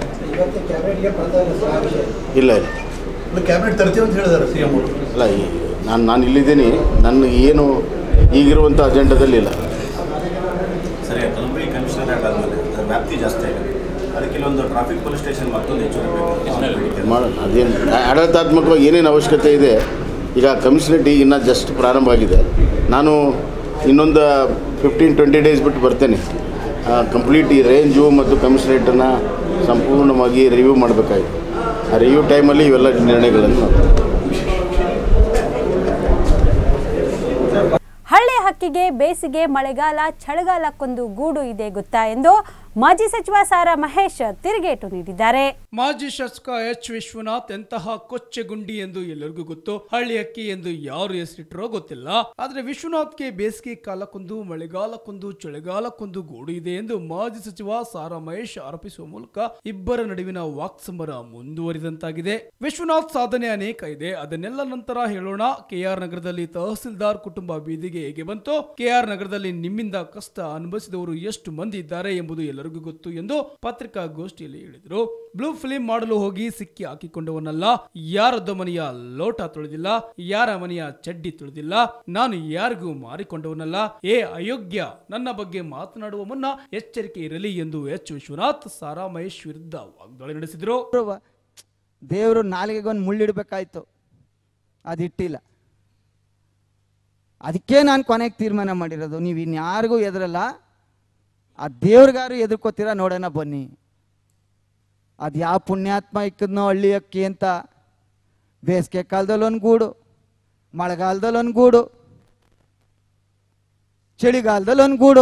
ಇಲ್ಲ ಇಲ್ಲ ಕ್ಯಾಬಿನೆಟ್ ತರ್ತೀವಿ ಅಂತ ಹೇಳಿದ್ದಾರೆ ಸಿ ಎಂ ಅವರು ಅಲ್ಲ ಈ- ನಾನು ನಾನು ಇಲ್ಲಿದ್ದೀನಿ ನನ್ನ ಏನು ಈಗಿರುವಂಥ ಅಜೆಂಡದಲ್ಲಿ ಇಲ್ಲ ಜಾಸ್ತಿ ಆಗುತ್ತೆ ಅದಕ್ಕೆ ಇಲ್ಲೊಂದು ಟ್ರಾಫಿಕ್ ಪೊಲೀಸ್ ಸ್ಟೇಷನ್ ಮತ್ತೊಂದು ಹೆಚ್ಚುವರಿ ಬೇಕು ಮಾಡೋಣ ಅದೇನು ಆಡಳಿತಾತ್ಮಕವಾಗಿ ಏನೇನು ಅವಶ್ಯಕತೆ ಇದೆ ಈಗ ಕಮಿಷನರೇಟ್ ಈಗ ಇನ್ನೂ ಜಸ್ಟ್ ಪ್ರಾರಂಭ ಆಗಿದೆ ನಾನು ಇನ್ನೊಂದು ಫಿಫ್ಟೀನ್ ಟ್ವೆಂಟಿ ಡೇಸ್ ಬಿಟ್ಟು ಬರ್ತೇನೆ ಕಂಪ್ಲೀಟ್ ಈ ರೇಂಜು ಮತ್ತು ಕಮಿಷನರೇಟನ್ನು ಸಂಪೂರ್ಣವಾಗಿ ರಿವ್ಯೂ ಮಾಡಬೇಕಾಗಿದೆ ಆ ರಿವ್ಯೂ ಟೈಮಲ್ಲಿ ಇವೆಲ್ಲ ನಿರ್ಣಯಗಳನ್ನು ಮಾಡ್ತೀನಿ. ಹಳ್ಳಿ ಹಕ್ಕಿಗೆ ಬೇಸಿಗೆ ಮಳೆಗಾಲ ಚಳಿಗಾಲಕ್ಕೊಂದು ಗೂಡು ಇದೆ ಗೊತ್ತಾ ಎಂದು ಮಾಜಿ ಸಚಿವ ಸಾರಾ ಮಹೇಶ್ ತಿರುಗೇಟು ನೀಡಿದ್ದಾರೆ ಮಾಜಿ ಶಾಸಕ ಎಚ್ ವಿಶ್ವನಾಥ್ ಎಂತಹ ಕೊಚ್ಚೆಗುಂಡಿ ಎಂದು ಎಲ್ಲರಿಗೂ ಗೊತ್ತು ಹಳ್ಳಿ ಅಕ್ಕಿ ಎಂದು ಯಾರು ಹೆಸರಿಟ್ಟರೋ ಗೊತ್ತಿಲ್ಲ ಆದ್ರೆ ವಿಶ್ವನಾಥ್ಗೆ ಬೇಸಿಗೆ ಕಾಲಕ್ಕೊಂದು ಮಳೆಗಾಲಕ್ಕೊಂದು ಚಳಿಗಾಲಕ್ಕೊಂದು ಗೂಡು ಇದೆ ಎಂದು ಮಾಜಿ ಸಚಿವ ಸಾರಾ ಮಹೇಶ್ ಆರೋಪಿಸುವ ಮೂಲಕ ಇಬ್ಬರ ನಡುವಿನ ವಾಕ್ಸಮರ ಮುಂದುವರಿದಂತಾಗಿದೆ ವಿಶ್ವನಾಥ್ ಸಾಧನೆ ಅನೇಕ ಇದೆ ಅದನ್ನೆಲ್ಲ ನಂತರ ಹೇಳೋಣ ಕೆಆರ್ ನಗರದಲ್ಲಿ ತಹಸೀಲ್ದಾರ್ ಕುಟುಂಬ ಬೀದಿಗೆ ಹೇಗೆ ಬಂತು ಕೆಆರ್ ನಗರದಲ್ಲಿ ನಿಮ್ಮಿಂದ ಕಷ್ಟ ಅನುಭವಿಸಿದವರು ಎಷ್ಟು ಮಂದಿ ಇದ್ದಾರೆ ಎಂಬುದು ಎಲ್ಲರಿಗೂ ಗೊತ್ತು ಎಂದು ಪತ್ರಿಕಾಗೋಷ್ಠಿಯಲ್ಲಿ ಹೇಳಿದರು ಬ್ಲೂ ಫಿಲಿಂ ಮಾಡಲು ಹೋಗಿ ಸಿಕ್ಕಿ ಹಾಕಿಕೊಂಡವನಲ್ಲ ಯಾರದ್ದು ಮನೆಯ ಲೋಟ ತೊಳೆದಿಲ್ಲ ಯಾರ ಮನೆಯ ಚಡ್ಡಿ ತೊಳೆದಿಲ್ಲ ನಾನು ಯಾರಿಗೂ ಮಾರಿಕೊಂಡವನಲ್ಲ ಏ ಅಯೋಗ್ಯ ನನ್ನ ಬಗ್ಗೆ ಮಾತನಾಡುವ ಮುನ್ನ ಎಚ್ಚರಿಕೆ ಇರಲಿ ಎಂದು ಎಚ್ ವಿಶ್ವನಾಥ್ ಸಾರಾ ಮಹೇಶ್ ವಿರುದ್ಧ ವಾಗ್ದಾಳಿ ನಡೆಸಿದರು ದೇವರು ನಾಲಿಗೆಗೊಂದು ಮುಳ್ಳಿಡ್ಬೇಕಾಯ್ತು ಅದು ಇಟ್ಟಿಲ್ಲ ಅದಕ್ಕೆ ನಾನು ಕೊನೆಗೆ ತೀರ್ಮಾನ ಮಾಡಿರೋದು ನೀವು ಇನ್ಯಾರಿಗೂ ಎದುರಲ್ಲ ಆ ದೇವ್ರಿಗಾರು ಎದುರ್ಕೋತೀರ ನೋಡೋಣ ಬನ್ನಿ ಅದು ಯಾವ ಪುಣ್ಯಾತ್ಮ ಇಕ್ಕದ್ನೋ ಹಳ್ಳಿ ಅಕ್ಕಿ ಅಂತ ಬೇಸಿಗೆ ಕಾಲದಲ್ಲಿ ಒಂದು ಗೂಡು ಮಳೆಗಾಲದಲ್ಲಿ ಒಂದು ಗೂಡು ಚಳಿಗಾಲದಲ್ಲಿ ಒಂದು ಗೂಡು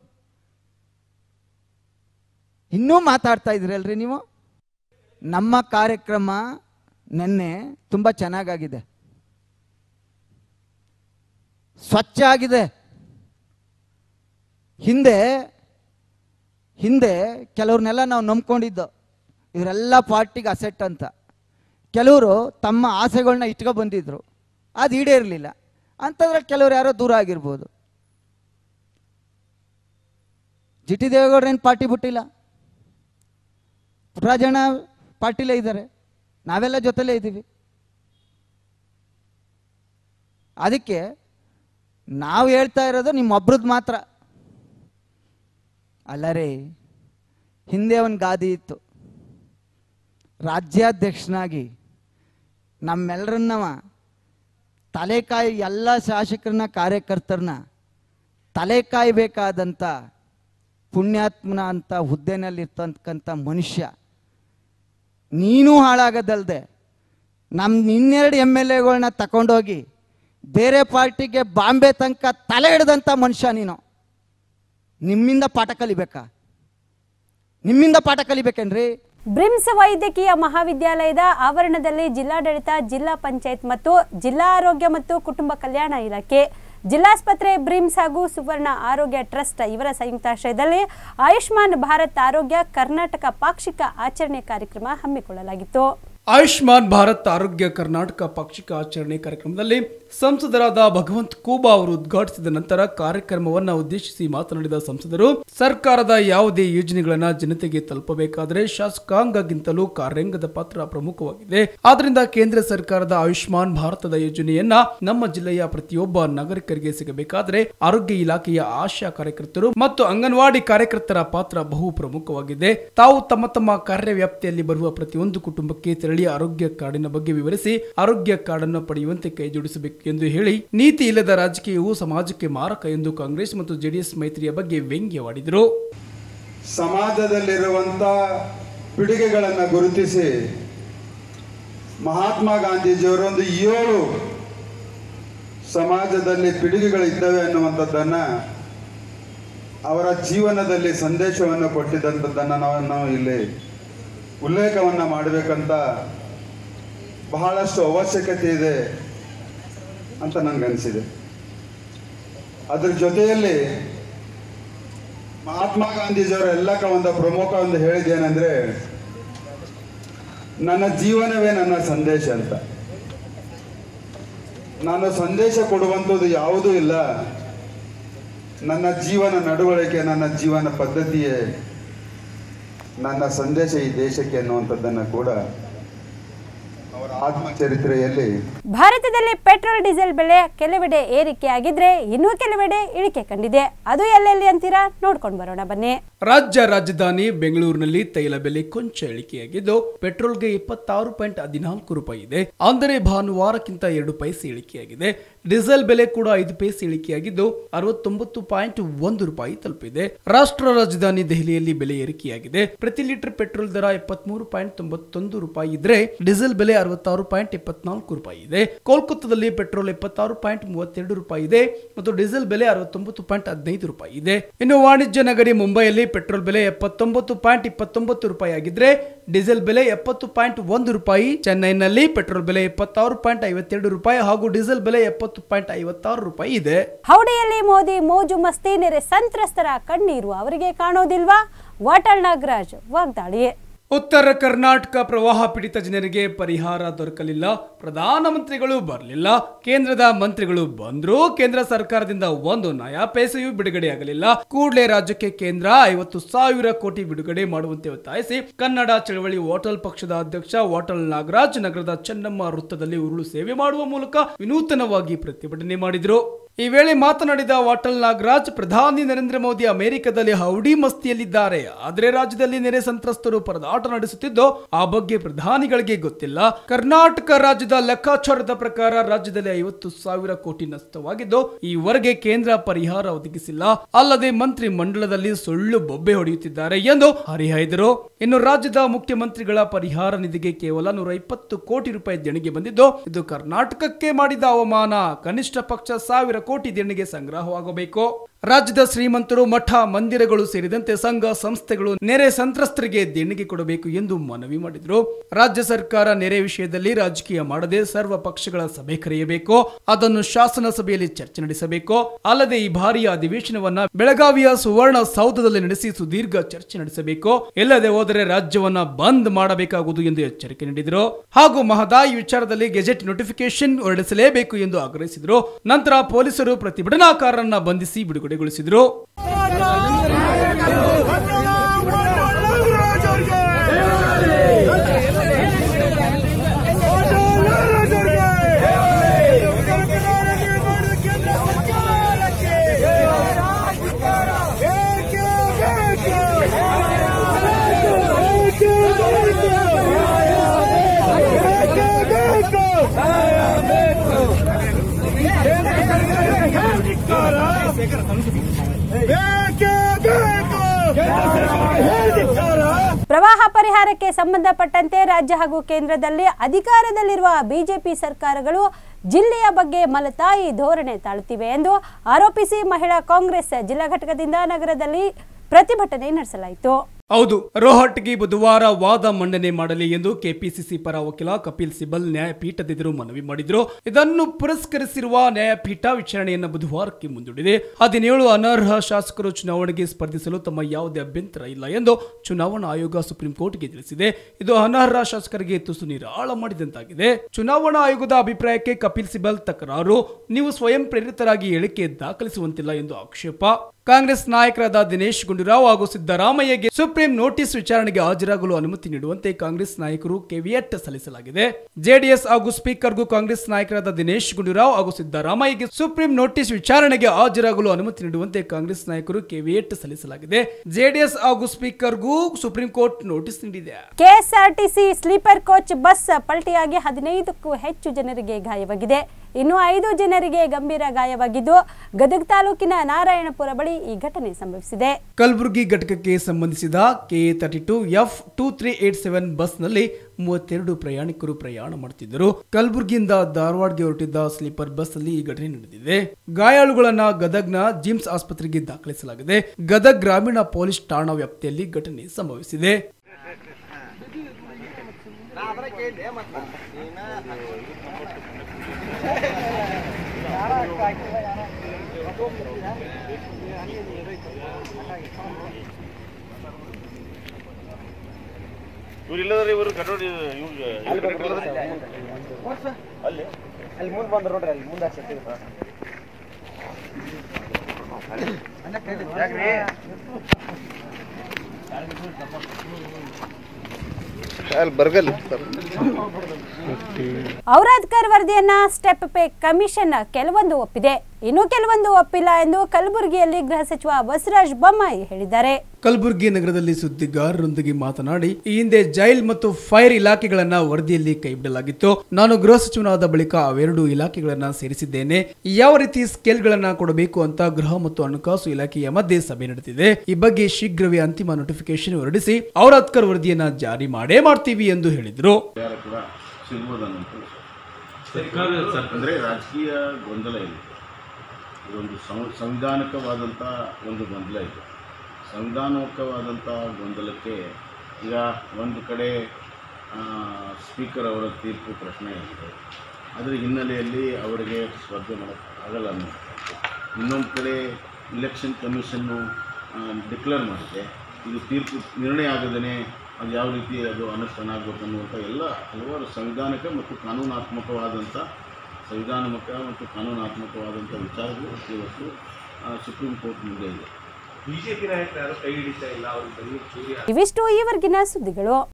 ಇನ್ನೂ ಮಾತಾಡ್ತಾ ಇದ್ರಲ್ರಿ ನೀವು ನಮ್ಮ ಕಾರ್ಯಕ್ರಮ ನಿನ್ನೆ ತುಂಬ ಚೆನ್ನಾಗಾಗಿದೆ ಸ್ವಚ್ಛ ಆಗಿದೆ ಹಿಂದೆ ಹಿಂದೆ ಕೆಲವ್ರನ್ನೆಲ್ಲ ನಾವು ನಂಬ್ಕೊಂಡಿದ್ದು ಇವರೆಲ್ಲ ಪಾರ್ಟಿಗೆ ಅಸೆಟ್ ಅಂತ ಕೆಲವರು ತಮ್ಮ ಆಸೆಗಳನ್ನ ಇಟ್ಕೊ ಬಂದಿದ್ರು ಅದು ಈಡೇರಲಿಲ್ಲ ಅಂಥದ್ರಲ್ಲಿ ಕೆಲವ್ರು ಯಾರೋ ದೂರ ಆಗಿರ್ಬೋದು ಜಿ ಟಿ ದೇವೇಗೌಡರೇನು ಪಾರ್ಟಿ ಬಿಟ್ಟಿಲ್ಲ ಪುಟ್ಟರಾಜಣ್ಣ ಪಾರ್ಟಿಲೇ ಇದ್ದಾರೆ ನಾವೆಲ್ಲ ಜೊತೆಲೇ ಇದ್ದೀವಿ ಅದಕ್ಕೆ ನಾವು ಹೇಳ್ತಾ ಇರೋದು ನಿಮ್ಮೊಬ್ರದ್ದು ಮಾತ್ರ ಅಲ್ಲರೇ ಹಿಂದೆ ಒಂದು ಗಾದಿ ಇತ್ತು ರಾಜ್ಯಾಧ್ಯಕ್ಷನಾಗಿ ನಮ್ಮೆಲ್ಲರನ್ನವ ತಲೆಕಾಯಿ ಎಲ್ಲ ಶಾಸಕರನ್ನ ಕಾರ್ಯಕರ್ತರನ್ನ ತಲೆ ಕಾಯಬೇಕಾದಂಥ ಪುಣ್ಯಾತ್ಮನ ಅಂತ ಹುದ್ದೆನಲ್ಲಿರ್ತಕ್ಕಂಥ ಮನುಷ್ಯ ನೀನೂ ಹಾಳಾಗೋದಲ್ದೆ ನಮ್ಮ ಇನ್ನೆರಡು ಎಮ್ ಎಲ್ ಎಗಳನ್ನ ತಗೊಂಡೋಗಿ ಬೇರೆ ಪಾರ್ಟಿಗೆ ಬಾಂಬೆ ತನಕ ತಲೆ ಹಿಡ್ದಂಥ ಮನುಷ್ಯ ನೀನು ನಿಮ್ಮಿಂದ ಪಾಠ ಕಲಿಬೇಕಾ ನಿಮ್ಮಿಂದ ಪಾಠ ಕಲಿಬೇಕೇನ್ರಿ ಬ್ರಿಮ್ಸ್ ವೈದ್ಯಕೀಯ ಮಹಾವಿದ್ಯಾಲಯದ ಆವರಣದಲ್ಲಿ ಜಿಲ್ಲಾಡಳಿತ ಜಿಲ್ಲಾ ಪಂಚಾಯತ್ ಮತ್ತು ಜಿಲ್ಲಾ ಆರೋಗ್ಯ ಮತ್ತು ಕುಟುಂಬ ಕಲ್ಯಾಣ ಇಲಾಖೆ ಜಿಲ್ಲಾಸ್ಪತ್ರೆ ಬ್ರಿಮ್ಸ್ ಹಾಗೂ ಸುವರ್ಣ ಆರೋಗ್ಯ ಟ್ರಸ್ಟ್ ಇವರ ಸಂಯುಕ್ತಾಶ್ರಯದಲ್ಲಿ ಆಯುಷ್ಮಾನ್ ಭಾರತ್ ಆರೋಗ್ಯ ಕರ್ನಾಟಕ ಪಾಕ್ಷಿಕ ಆಚರಣೆ ಕಾರ್ಯಕ್ರಮ ಹಮ್ಮಿಕೊಳ್ಳಲಾಗಿತ್ತು ಆಯುಷ್ಮಾನ್ ಭಾರತ್ ಆರೋಗ್ಯ ಕರ್ನಾಟಕ ಪಾಕ್ಷಿಕ ಆಚರಣೆ ಕಾರ್ಯಕ್ರಮದಲ್ಲಿ ಸಂಸದರಾದ ಭಗವಂತ್ ಖೂಬಾ ಅವರು ಉದ್ಘಾಟಿಸಿದ ನಂತರ ಕಾರ್ಯಕ್ರಮವನ್ನು ಉದ್ದೇಶಿಸಿ ಮಾತನಾಡಿದ ಸಂಸದರು ಸರ್ಕಾರದ ಯಾವುದೇ ಯೋಜನೆಗಳನ್ನ ಜನತೆಗೆ ತಲುಪಬೇಕಾದರೆ ಶಾಸಕಾಂಗಗಿಂತಲೂ ಕಾರ್ಯಾಂಗದ ಪಾತ್ರ ಪ್ರಮುಖವಾಗಿದೆ ಆದ್ರಿಂದ ಕೇಂದ್ರ ಸರ್ಕಾರದ ಆಯುಷ್ಮಾನ್ ಭಾರತದ ಯೋಜನೆಯನ್ನ ನಮ್ಮ ಜಿಲ್ಲೆಯ ಪ್ರತಿಯೊಬ್ಬ ನಾಗರಿಕರಿಗೆ ಸಿಗಬೇಕಾದರೆ ಆರೋಗ್ಯ ಇಲಾಖೆಯ ಆಶಾ ಕಾರ್ಯಕರ್ತರು ಮತ್ತು ಅಂಗನವಾಡಿ ಕಾರ್ಯಕರ್ತರ ಪಾತ್ರ ಬಹು ಪ್ರಮುಖವಾಗಿದೆ ತಾವು ತಮ್ಮ ತಮ್ಮ ಕಾರ್ಯವ್ಯಾಪ್ತಿಯಲ್ಲಿ ಬರುವ ಪ್ರತಿಯೊಂದು ಕುಟುಂಬಕ್ಕೆ ತೆರಳಿ ಆರೋಗ್ಯ ಕಾರ್ಡಿನ ಬಗ್ಗೆ ವಿವರಿಸಿ ಆರೋಗ್ಯ ಕಾರ್ಡನ್ನು ಪಡೆಯುವಂತೆ ಕೈ ಜೋಡಿಸಬೇಕು ಎಂದು ಹೇಳಿ ನೀತಿ ಇಲ್ಲದ ರಾಜಕೀಯವು ಸಮಾಜಕ್ಕೆ ಮಾರಕ ಎಂದು ಕಾಂಗ್ರೆಸ್ ಮತ್ತು ಜೆಡಿಎಸ್ ಮೈತ್ರಿಯ ಬಗ್ಗೆ ವ್ಯಂಗ್ಯವಾಡಿದರು ಸಮಾಜದಲ್ಲಿರುವಂಥ ಪಿಡುಗೆಗಳನ್ನು ಗುರುತಿಸಿ ಮಹಾತ್ಮ ಗಾಂಧೀಜಿಯವರು ಒಂದು ಏಳು ಸಮಾಜದಲ್ಲಿ ಪಿಡುಗುಗಳಿದ್ದಾವೆ ಅನ್ನುವಂಥದ್ದನ್ನು ಅವರ ಜೀವನದಲ್ಲಿ ಸಂದೇಶವನ್ನು ಕೊಟ್ಟಿದ್ದಂಥದ್ದನ್ನು ನಾವು ನಾವು ಇಲ್ಲಿ ಉಲ್ಲೇಖವನ್ನು ಮಾಡಬೇಕಂತ ಬಹಳಷ್ಟು ಅವಶ್ಯಕತೆ ಇದೆ ಅಂತ ನನಗನ್ಸಿದೆ ಅದ್ರ ಜೊತೆಯಲ್ಲಿ ಮಹಾತ್ಮ ಗಾಂಧೀಜಿಯವರ ಎಲ್ಲಕ್ಕ ಒಂದು ಪ್ರಮುಖ ಒಂದು ಹೇಳಿದ್ದೇನೆಂದ್ರೆ ನನ್ನ ಜೀವನವೇ ನನ್ನ ಸಂದೇಶ ಅಂತ ನಾನು ಸಂದೇಶ ಕೊಡುವಂಥದ್ದು ಯಾವುದೂ ಇಲ್ಲ ನನ್ನ ಜೀವನ ನಡವಳಿಕೆ ನನ್ನ ಜೀವನ ಪದ್ಧತಿಯೇ ನನ್ನ ಸಂದೇಶ ಈ ದೇಶಕ್ಕೆ ಅನ್ನುವಂಥದ್ದನ್ನು ಕೂಡ ಅವರ ಆತ್ಮಚರಿತ್ರೆಯಲ್ಲಿ ಭಾರತದಲ್ಲಿ ಪೆಟ್ರೋಲ್ ಡೀಸೆಲ್ ಬೆಲೆ ಕೆಲವೆಡೆ ಏರಿಕೆಯಾಗಿದ್ರೆ ಇನ್ನೂ ಕೆಲವೆಡೆ ಇಳಿಕೆ ಕಂಡಿದೆ ಅದು ಎಲ್ಲೆಲ್ಲಿ ಅಂತೀರಾ ನೋಡ್ಕೊಂಡು ಬರೋಣ ಬನ್ನಿ ರಾಜ್ಯ ರಾಜಧಾನಿ ಬೆಂಗಳೂರಿನಲ್ಲಿ ತೈಲ ಬೆಲೆ ಕೊಂಚ ಇಳಿಕೆಯಾಗಿದ್ದು ಪೆಟ್ರೋಲ್ಗೆ ಇಪ್ಪತ್ತಾರು ಪಾಯಿಂಟ್ ಹದಿನಾಲ್ಕು ರೂಪಾಯಿ ಇದೆ ಅಂದರೆ ಭಾನುವಾರಕ್ಕಿಂತ ಎರಡು ಪೈಸೆ ಇಳಿಕೆಯಾಗಿದೆ ಡೀಸೆಲ್ ಬೆಲೆ ಕೂಡ ಐದು ಪೈಸೆ ಇಳಿಕೆಯಾಗಿದ್ದು ಅರವತ್ತೊಂಬತ್ತು ಪಾಯಿಂಟ್ ಒಂದು ರೂಪಾಯಿ ತಲುಪಿದೆ ರಾಷ್ಟ್ರ ರಾಜಧಾನಿ ದೆಹಲಿಯಲ್ಲಿ ಬೆಲೆ ಏರಿಕೆಯಾಗಿದೆ ಪ್ರತಿ ಲೀಟರ್ ಪೆಟ್ರೋಲ್ ದರ ಎಪ್ಪತ್ಮೂರು ಪಾಯಿಂಟ್ ತೊಂಬತ್ತೊಂದು ರೂಪಾಯಿ ಇದ್ರೆ ಡೀಸೆಲ್ ಬೆಲೆ ಅರವತ್ತಾರು ಪಾಯಿಂಟ್ ಇಪ್ಪತ್ನಾಲ್ಕು ರೂಪಾಯಿ ಇದೆ ಕೋಲ್ಕತ್ತಾದಲ್ಲಿ ಪೆಟ್ರೋಲ್ ಎಪ್ಪತ್ತಾರು ಪಾಯಿಂಟ್ ಮೂವತ್ತೆರಡು ರೂಪಾಯಿ ಇದೆ ಮತ್ತು ಡೀಸೆಲ್ ಬೆಲೆ ಅರವತ್ತೊಂಬತ್ತು ಪಾಯಿಂಟ್ ಹದಿನೈದು ರೂಪಾಯಿ ಇದೆ ಇನ್ನು ವಾಣಿಜ್ಯ ನಗರಿ ಮುಂಬೈಯಲ್ಲಿ ಪೆಟ್ರೋಲ್ ಬೆಲೆ ಎಪ್ಪತ್ತೊಂಬತ್ತು ಪಾಯಿಂಟ್ ಇಪ್ಪತ್ತೊಂಬತ್ತು ರೂಪಾಯಿ ಆಗಿದ್ರೆ ಡೀಸೆಲ್ ಬೆಲೆ ಎಪ್ಪತ್ತು ಪಾಯಿಂಟ್ ಒಂದು ರೂಪಾಯಿ ಚೆನ್ನೈನಲ್ಲಿ ಪೆಟ್ರೋಲ್ ಬೆಲೆ ಎಪ್ಪತ್ತಾರು ಪಾಯಿಂಟ್ ಐವತ್ತೆರಡು ರೂಪಾಯಿ ಹಾಗೂ ಡೀಸೆಲ್ ಬೆಲೆ ಎಪ್ಪತ್ತು ಪಾಯಿಂಟ್ ಐವತ್ತಾರು ರೂಪಾಯಿ ಇದೆ ಹೌಡಿಯಲ್ಲಿ ಮೋದಿ ಮೋಜು ಮಸ್ತಿ ನೆರೆ ಸಂತ್ರಸ್ತರ ಕಣ್ಣೀರು ಅವರಿಗೆ ಕಾಣೋದಿಲ್ವಾ ವಾಟಾಳ್ ನಾಗರಾಜ್ ವಾಗ್ದಾಳಿ ಉತ್ತರ ಕರ್ನಾಟಕ ಪ್ರವಾಹ ಪೀಡಿತ ಜನರಿಗೆ ಪರಿಹಾರ ದೊರಕಲಿಲ್ಲ ಪ್ರಧಾನಮಂತ್ರಿಗಳು ಬರಲಿಲ್ಲ ಕೇಂದ್ರದ ಮಂತ್ರಿಗಳು ಬಂದ್ರು ಕೇಂದ್ರ ಸರ್ಕಾರದಿಂದ ಒಂದು ನಯಾ ಪೈಸೆಯೂ ಬಿಡುಗಡೆಯಾಗಲಿಲ್ಲ ಕೂಡಲೇ ರಾಜ್ಯಕ್ಕೆ ಕೇಂದ್ರ ಐವತ್ತು ಸಾವಿರ ಕೋಟಿ ಬಿಡುಗಡೆ ಮಾಡುವಂತೆ ಒತ್ತಾಯಿಸಿ ಕನ್ನಡ ಚಳವಳಿ ವಾಟಲ್ ಪಕ್ಷದ ಅಧ್ಯಕ್ಷ ವಾಟಲ್ ನಾಗರಾಜ್ ನಗರದ ಚೆನ್ನಮ್ಮ ವೃತ್ತದಲ್ಲಿ ಉರುಳು ಸೇವೆ ಮಾಡುವ ಮೂಲಕ ವಿನೂತನವಾಗಿ ಪ್ರತಿಭಟನೆ ಮಾಡಿದ್ರು ಈ ವೇಳೆ ಮಾತನಾಡಿದ ವಾಟಲ್ ನಾಗರಾಜ್ ಪ್ರಧಾನಿ ನರೇಂದ್ರ ಮೋದಿ ಅಮೆರಿಕದಲ್ಲಿ ಹೌಡಿ ಮಸ್ತಿಯಲ್ಲಿದ್ದಾರೆ ಆದರೆ ರಾಜ್ಯದಲ್ಲಿ ನೆರೆ ಸಂತ್ರಸ್ತರು ಪರದಾಟ ನಡೆಸುತ್ತಿದ್ದು ಆ ಬಗ್ಗೆ ಪ್ರಧಾನಿಗಳಿಗೆ ಗೊತ್ತಿಲ್ಲ ಕರ್ನಾಟಕ ರಾಜ್ಯದ ಲೆಕ್ಕಾಚಾರದ ಪ್ರಕಾರ ರಾಜ್ಯದಲ್ಲಿ ಐವತ್ತು ಸಾವಿರ ಕೋಟಿ ನಷ್ಟವಾಗಿದ್ದು ಈವರೆಗೆ ಕೇಂದ್ರ ಪರಿಹಾರ ಒದಗಿಸಿಲ್ಲ ಅಲ್ಲದೆ ಮಂತ್ರಿ ಮಂಡಲದಲ್ಲಿ ಸುಳ್ಳು ಬೊಬ್ಬೆ ಹೊಡೆಯುತ್ತಿದ್ದಾರೆ ಎಂದು ಹರಿಹಾಯ್ದರು ಇನ್ನು ರಾಜ್ಯದ ಮುಖ್ಯಮಂತ್ರಿಗಳ ಪರಿಹಾರ ನಿಧಿಗೆ ಕೇವಲ ನೂರ ಇಪ್ಪತ್ತು ಕೋಟಿ ರೂಪಾಯಿ ದೇಣಿಗೆ ಬಂದಿದ್ದು ಇದು ಕರ್ನಾಟಕಕ್ಕೆ ಮಾಡಿದ ಅವಮಾನ ಕನಿಷ್ಠ ಪಕ್ಷ ಸಾವಿರ ಕೋಟಿ ದೇಣಿಗೆ ಸಂಗ್ರಹವಾಗಬೇಕು ರಾಜ್ಯದ ಶ್ರೀಮಂತರು ಮಠ ಮಂದಿರಗಳು ಸೇರಿದಂತೆ ಸಂಘ ಸಂಸ್ಥೆಗಳು ನೆರೆ ಸಂತ್ರಸ್ತರಿಗೆ ದೇಣಿಗೆ ಕೊಡಬೇಕು ಎಂದು ಮನವಿ ಮಾಡಿದರು ರಾಜ್ಯ ಸರ್ಕಾರ ನೆರೆ ವಿಷಯದಲ್ಲಿ ರಾಜಕೀಯ ಮಾಡದೆ ಸರ್ವ ಪಕ್ಷಗಳ ಸಭೆ ಕರೆಯಬೇಕು ಅದನ್ನು ಶಾಸನ ಸಭೆಯಲ್ಲಿ ಚರ್ಚೆ ನಡೆಸಬೇಕು ಅಲ್ಲದೆ ಈ ಬಾರಿಯ ಅಧಿವೇಶನವನ್ನ ಬೆಳಗಾವಿಯ ಸುವರ್ಣ ಸೌಧದಲ್ಲಿ ನಡೆಸಿ ಸುದೀರ್ಘ ಚರ್ಚೆ ನಡೆಸಬೇಕು ಇಲ್ಲದೆ ಹೋದರೆ ರಾಜ್ಯವನ್ನ ಬಂದ್ ಮಾಡಬೇಕಾಗುವುದು ಎಂದು ಎಚ್ಚರಿಕೆ ನೀಡಿದರು ಹಾಗೂ ಮಹದಾಯಿ ವಿಚಾರದಲ್ಲಿ ಗೆಜೆಟ್ ನೋಟಿಫಿಕೇಶನ್ ಹೊರಡಿಸಲೇಬೇಕು ಎಂದು ಆಗ್ರಹಿಸಿದರು ನಂತರ ಪೊಲೀಸರು ಪ್ರತಿಭಟನಾಕಾರರನ್ನ ಬಂಧಿಸಿ ಬಿಡುಗಡೆಗೊಳಿಸಿದರು ಪ್ರವಾಹ ಪರಿಹಾರಕ್ಕೆ ಸಂಬಂಧಪಟ್ಟಂತೆ ರಾಜ್ಯ ಹಾಗೂ ಕೇಂದ್ರದಲ್ಲಿ ಅಧಿಕಾರದಲ್ಲಿರುವ ಬಿಜೆಪಿ ಸರ್ಕಾರಗಳು ಜಿಲ್ಲೆಯ ಬಗ್ಗೆ ಮಲತಾಯಿ ಧೋರಣೆ ತಾಳುತ್ತಿವೆ ಎಂದು ಆರೋಪಿಸಿ ಮಹಿಳಾ ಕಾಂಗ್ರೆಸ್ ಜಿಲ್ಲಾ ಘಟಕದಿಂದ ನಗರದಲ್ಲಿ ಪ್ರತಿಭಟನೆ ನಡೆಸಲಾಯಿತು ಹೌದು ರೋಹಟ್ಗಿ ಬುಧವಾರ ವಾದ ಮಂಡನೆ ಮಾಡಲಿ ಎಂದು ಕೆಪಿಸಿಸಿ ಪರ ವಕೀಲ ಕಪಿಲ್ ಸಿಬಲ್ ನ್ಯಾಯಪೀಠದೆದುರು ಮನವಿ ಮಾಡಿದ್ರು ಇದನ್ನು ಪುರಸ್ಕರಿಸಿರುವ ನ್ಯಾಯಪೀಠ ವಿಚಾರಣೆಯನ್ನು ಬುಧವಾರಕ್ಕೆ ಮುಂದೂಡಿದೆ ಹದಿನೇಳು ಅನರ್ಹ ಶಾಸಕರು ಚುನಾವಣೆಗೆ ಸ್ಪರ್ಧಿಸಲು ತಮ್ಮ ಯಾವುದೇ ಅಭ್ಯಂತರ ಇಲ್ಲ ಎಂದು ಚುನಾವಣಾ ಆಯೋಗ ಸುಪ್ರೀಂ ಕೋರ್ಟ್ಗೆ ತಿಳಿಸಿದೆ ಇದು ಅನರ್ಹ ಶಾಸಕರಿಗೆ ತುಸು ನಿರಾಳ ಮಾಡಿದಂತಾಗಿದೆ ಚುನಾವಣಾ ಆಯೋಗದ ಅಭಿಪ್ರಾಯಕ್ಕೆ ಕಪಿಲ್ ಸಿಬಲ್ ತಕರಾರು ನೀವು ಸ್ವಯಂ ಪ್ರೇರಿತರಾಗಿ ಹೇಳಿಕೆ ದಾಖಲಿಸುವಂತಿಲ್ಲ ಎಂದು ಆಕ್ಷೇಪ ಕಾಂಗ್ರೆಸ್ ನಾಯಕರಾದ ದಿನೇಶ್ ಗುಂಡೂರಾವ್ ಹಾಗೂ ಸಿದ್ದರಾಮಯ್ಯಗೆ ಸುಪ್ರೀಂ ನೋಟಿಸ್ ವಿಚಾರಣೆಗೆ ಹಾಜರಾಗಲು ಅನುಮತಿ ನೀಡುವಂತೆ ಕಾಂಗ್ರೆಸ್ ನಾಯಕರು ಕೆವಿಯಟ್ ಸಲ್ಲಿಸಲಾಗಿದೆ ಜೆಡಿಎಸ್ ಹಾಗೂ ಸ್ಪೀಕರ್ಗೂ ಕಾಂಗ್ರೆಸ್ ನಾಯಕರಾದ ದಿನೇಶ್ ಗುಂಡೂರಾವ್ ಹಾಗೂ ಸಿದ್ದರಾಮಯ್ಯಗೆ ಸುಪ್ರೀಂ ನೋಟಿಸ್ ವಿಚಾರಣೆಗೆ ಹಾಜರಾಗಲು ಅನುಮತಿ ನೀಡುವಂತೆ ಕಾಂಗ್ರೆಸ್ ನಾಯಕರು ಕೆವಿಯಟ್ ಸಲ್ಲಿಸಲಾಗಿದೆ ಜೆಡಿಎಸ್ ಹಾಗೂ ಸ್ಪೀಕರ್ಗೂ ಸುಪ್ರೀಂ ಕೋರ್ಟ್ ನೋಟಿಸ್ ನೀಡಿದೆ ಕೆಎಸ್ಆರ್ಟಿಸಿ ಸ್ಲೀಪರ್ ಕೋಚ್ ಬಸ್ ಪಲ್ಟಿಯಾಗಿ ಹದಿನೈದಕ್ಕೂ ಹೆಚ್ಚು ಜನರಿಗೆ ಗಾಯವಾಗಿದೆ ಇನ್ನು ಐದು ಜನರಿಗೆ ಗಂಭೀರ ಗಾಯವಾಗಿದ್ದು ಗದಗ ತಾಲೂಕಿನ ನಾರಾಯಣಪುರ ಬಳಿ ಈ ಘಟನೆ ಸಂಭವಿಸಿದೆ ಕಲಬುರಗಿ ಘಟಕಕ್ಕೆ ಸಂಬಂಧಿಸಿದ K thirty two F two three eight seven ಬಸ್ನಲ್ಲಿ ಮೂವತ್ತೆರಡು ಪ್ರಯಾಣಿಕರು ಪ್ರಯಾಣ ಮಾಡುತ್ತಿದ್ದರು ಕಲಬುರಗಿಯಿಂದ ಧಾರವಾಡಗೆ ಹೊರಟಿದ್ದ ಸ್ಲೀಪರ್ ಬಸ್ ಅಲ್ಲಿ ಈ ಘಟನೆ ನಡೆದಿದೆ ಗಾಯಾಳುಗಳನ್ನ ಗದಗ್ನ ಜಿಮ್ಸ್ ಆಸ್ಪತ್ರೆಗೆ ದಾಖಲಿಸಲಾಗಿದೆ ಗದಗ್ ಗ್ರಾಮೀಣ ಪೊಲೀಸ್ ಠಾಣಾ ವ್ಯಾಪ್ತಿಯಲ್ಲಿ ಘಟನೆ ಸಂಭವಿಸಿದೆ ಇವ್ರು ಇಲ್ಲದ್ರೆ ಇವರು ಕಟ್ಟೋಡಿ ಅಲ್ಲಿ ಅಲ್ಲಿ ಮುಂದೆ ಬಂದ್ರು ನೋಡ್ರಿ ಅಲ್ಲಿ ಮುಂದೆ ಯಾಕ್ರಿ ಅಲ್ಲಿ ಬರ್ಗಲ್ ಔರಾದ್ಕರ್ ವರದಿಯನ್ನ ಸ್ಟೆಪ್ ಪೇ ಕಮಿಷನ್ ಕೆಲವೊಂದು ಒಪ್ಪಿದೆ ಇನ್ನು ಕೆಲವೊಂದು ಒಪ್ಪಿಲ್ಲ ಎಂದು ಕಲಬುರಗಿಯಲ್ಲಿ ಗೃಹ ಸಚಿವ ಬಸವರಾಜ ಬೊಮ್ಮಾಯಿ ಹೇಳಿದ್ದಾರೆ ಕಲಬುರಗಿ ನಗರದಲ್ಲಿ ಸುದ್ದಿಗಾರರೊಂದಿಗೆ ಮಾತನಾಡಿ ಈ ಹಿಂದೆ ಜೈಲ್ ಮತ್ತು ಫೈರ್ ಇಲಾಖೆಗಳನ್ನ ವರದಿಯಲ್ಲಿ ಕೈಬಿಡಲಾಗಿತ್ತು ನಾನು ಗೃಹ ಸಚಿವನಾದ ಬಳಿಕ ಅವೆರಡು ಇಲಾಖೆಗಳನ್ನ ಸೇರಿಸಿದ್ದೇನೆ ಯಾವ ರೀತಿ ಸ್ಕೇಲ್ಗಳನ್ನ ಕೊಡಬೇಕು ಅಂತ ಗೃಹ ಮತ್ತು ಹಣಕಾಸು ಇಲಾಖೆಯ ಮಧ್ಯೆ ಸಭೆ ನಡೆದಿದೆ ಈ ಬಗ್ಗೆ ಶೀಘ್ರವೇ ಅಂತಿಮ ನೋಟಿಫಿಕೇಶನ್ ಹೊರಡಿಸಿ ಔರಾದ್ಕರ್ ವರದಿಯನ್ನ ಜಾರಿ ಮಾಡೇ ಮಾಡ್ತೀವಿ ಎಂದು ಹೇಳಿದರು ಯಾರು ಕೂಡ ಸಿಗ್ಬೋದನ್ನಂತ ಅಂದರೆ ರಾಜಕೀಯ ಗೊಂದಲ ಇದೆ ಇದೊಂದು ಸಂ- ಸಂವಿಧಾನಿಕವಾದಂಥ ಒಂದು ಗೊಂದಲ ಇದೆ ಸಂವಿಧಾನಿಕವಾದಂಥ ಗೊಂದಲಕ್ಕೆ ಈಗ ಒಂದು ಕಡೆ ಆ, ಸ್ಪೀಕರ್ ಅವರ ತೀರ್ಪು ಪ್ರಶ್ನೆ ಇದೆ ಅದರ ಹಿನ್ನೆಲೆಯಲ್ಲಿ ಅವರಿಗೆ ಸ್ಪರ್ಧೆ ಮಾಡೋಕ್ಕೆ ಆಗಲ್ಲ ಅನ್ನೋ ಇನ್ನೊಂದು ಕಡೆ ಇಲೆಕ್ಷನ್ ಕಮಿಷನ್ನು ಡಿಕ್ಲೇರ್ ಮಾಡಿದೆ ಇದು ತೀರ್ಪು ನಿರ್ಣಯ ಆಗದೇ ಅದು ಯಾವ ರೀತಿ ಅದು ಅನುಷ್ಠಾನ ಆಗಬೇಕು ಅನ್ನುವಂಥ ಎಲ್ಲ ಹಲವಾರು ಸಂವಿಧಾನಿಕ ಮತ್ತು ಕಾನೂನಾತ್ಮಕವಾದಂಥ ಸಂವಿಧಾನಾತ್ಮಕ ಮತ್ತು ಕಾನೂನಾತ್ಮಕವಾದಂಥ ವಿಚಾರಗಳು ಇವತ್ತು ಆ, ಸುಪ್ರೀಂ ಕೋರ್ಟ್ ಮುಂದೆ ಇದೆ ಬಿಜೆಪಿ ನಾಯಕರು ಯಾರು ಕೈ ಹಿಡಿತಾ ಇಲ್ಲ ಅವ್ರಿಗೆ ಬೆಂಗಳೂರು ಚೂರಿ ಇವಿಷ್ಟು ಈವರೆಗಿನ ಸುದ್ದಿಗಳು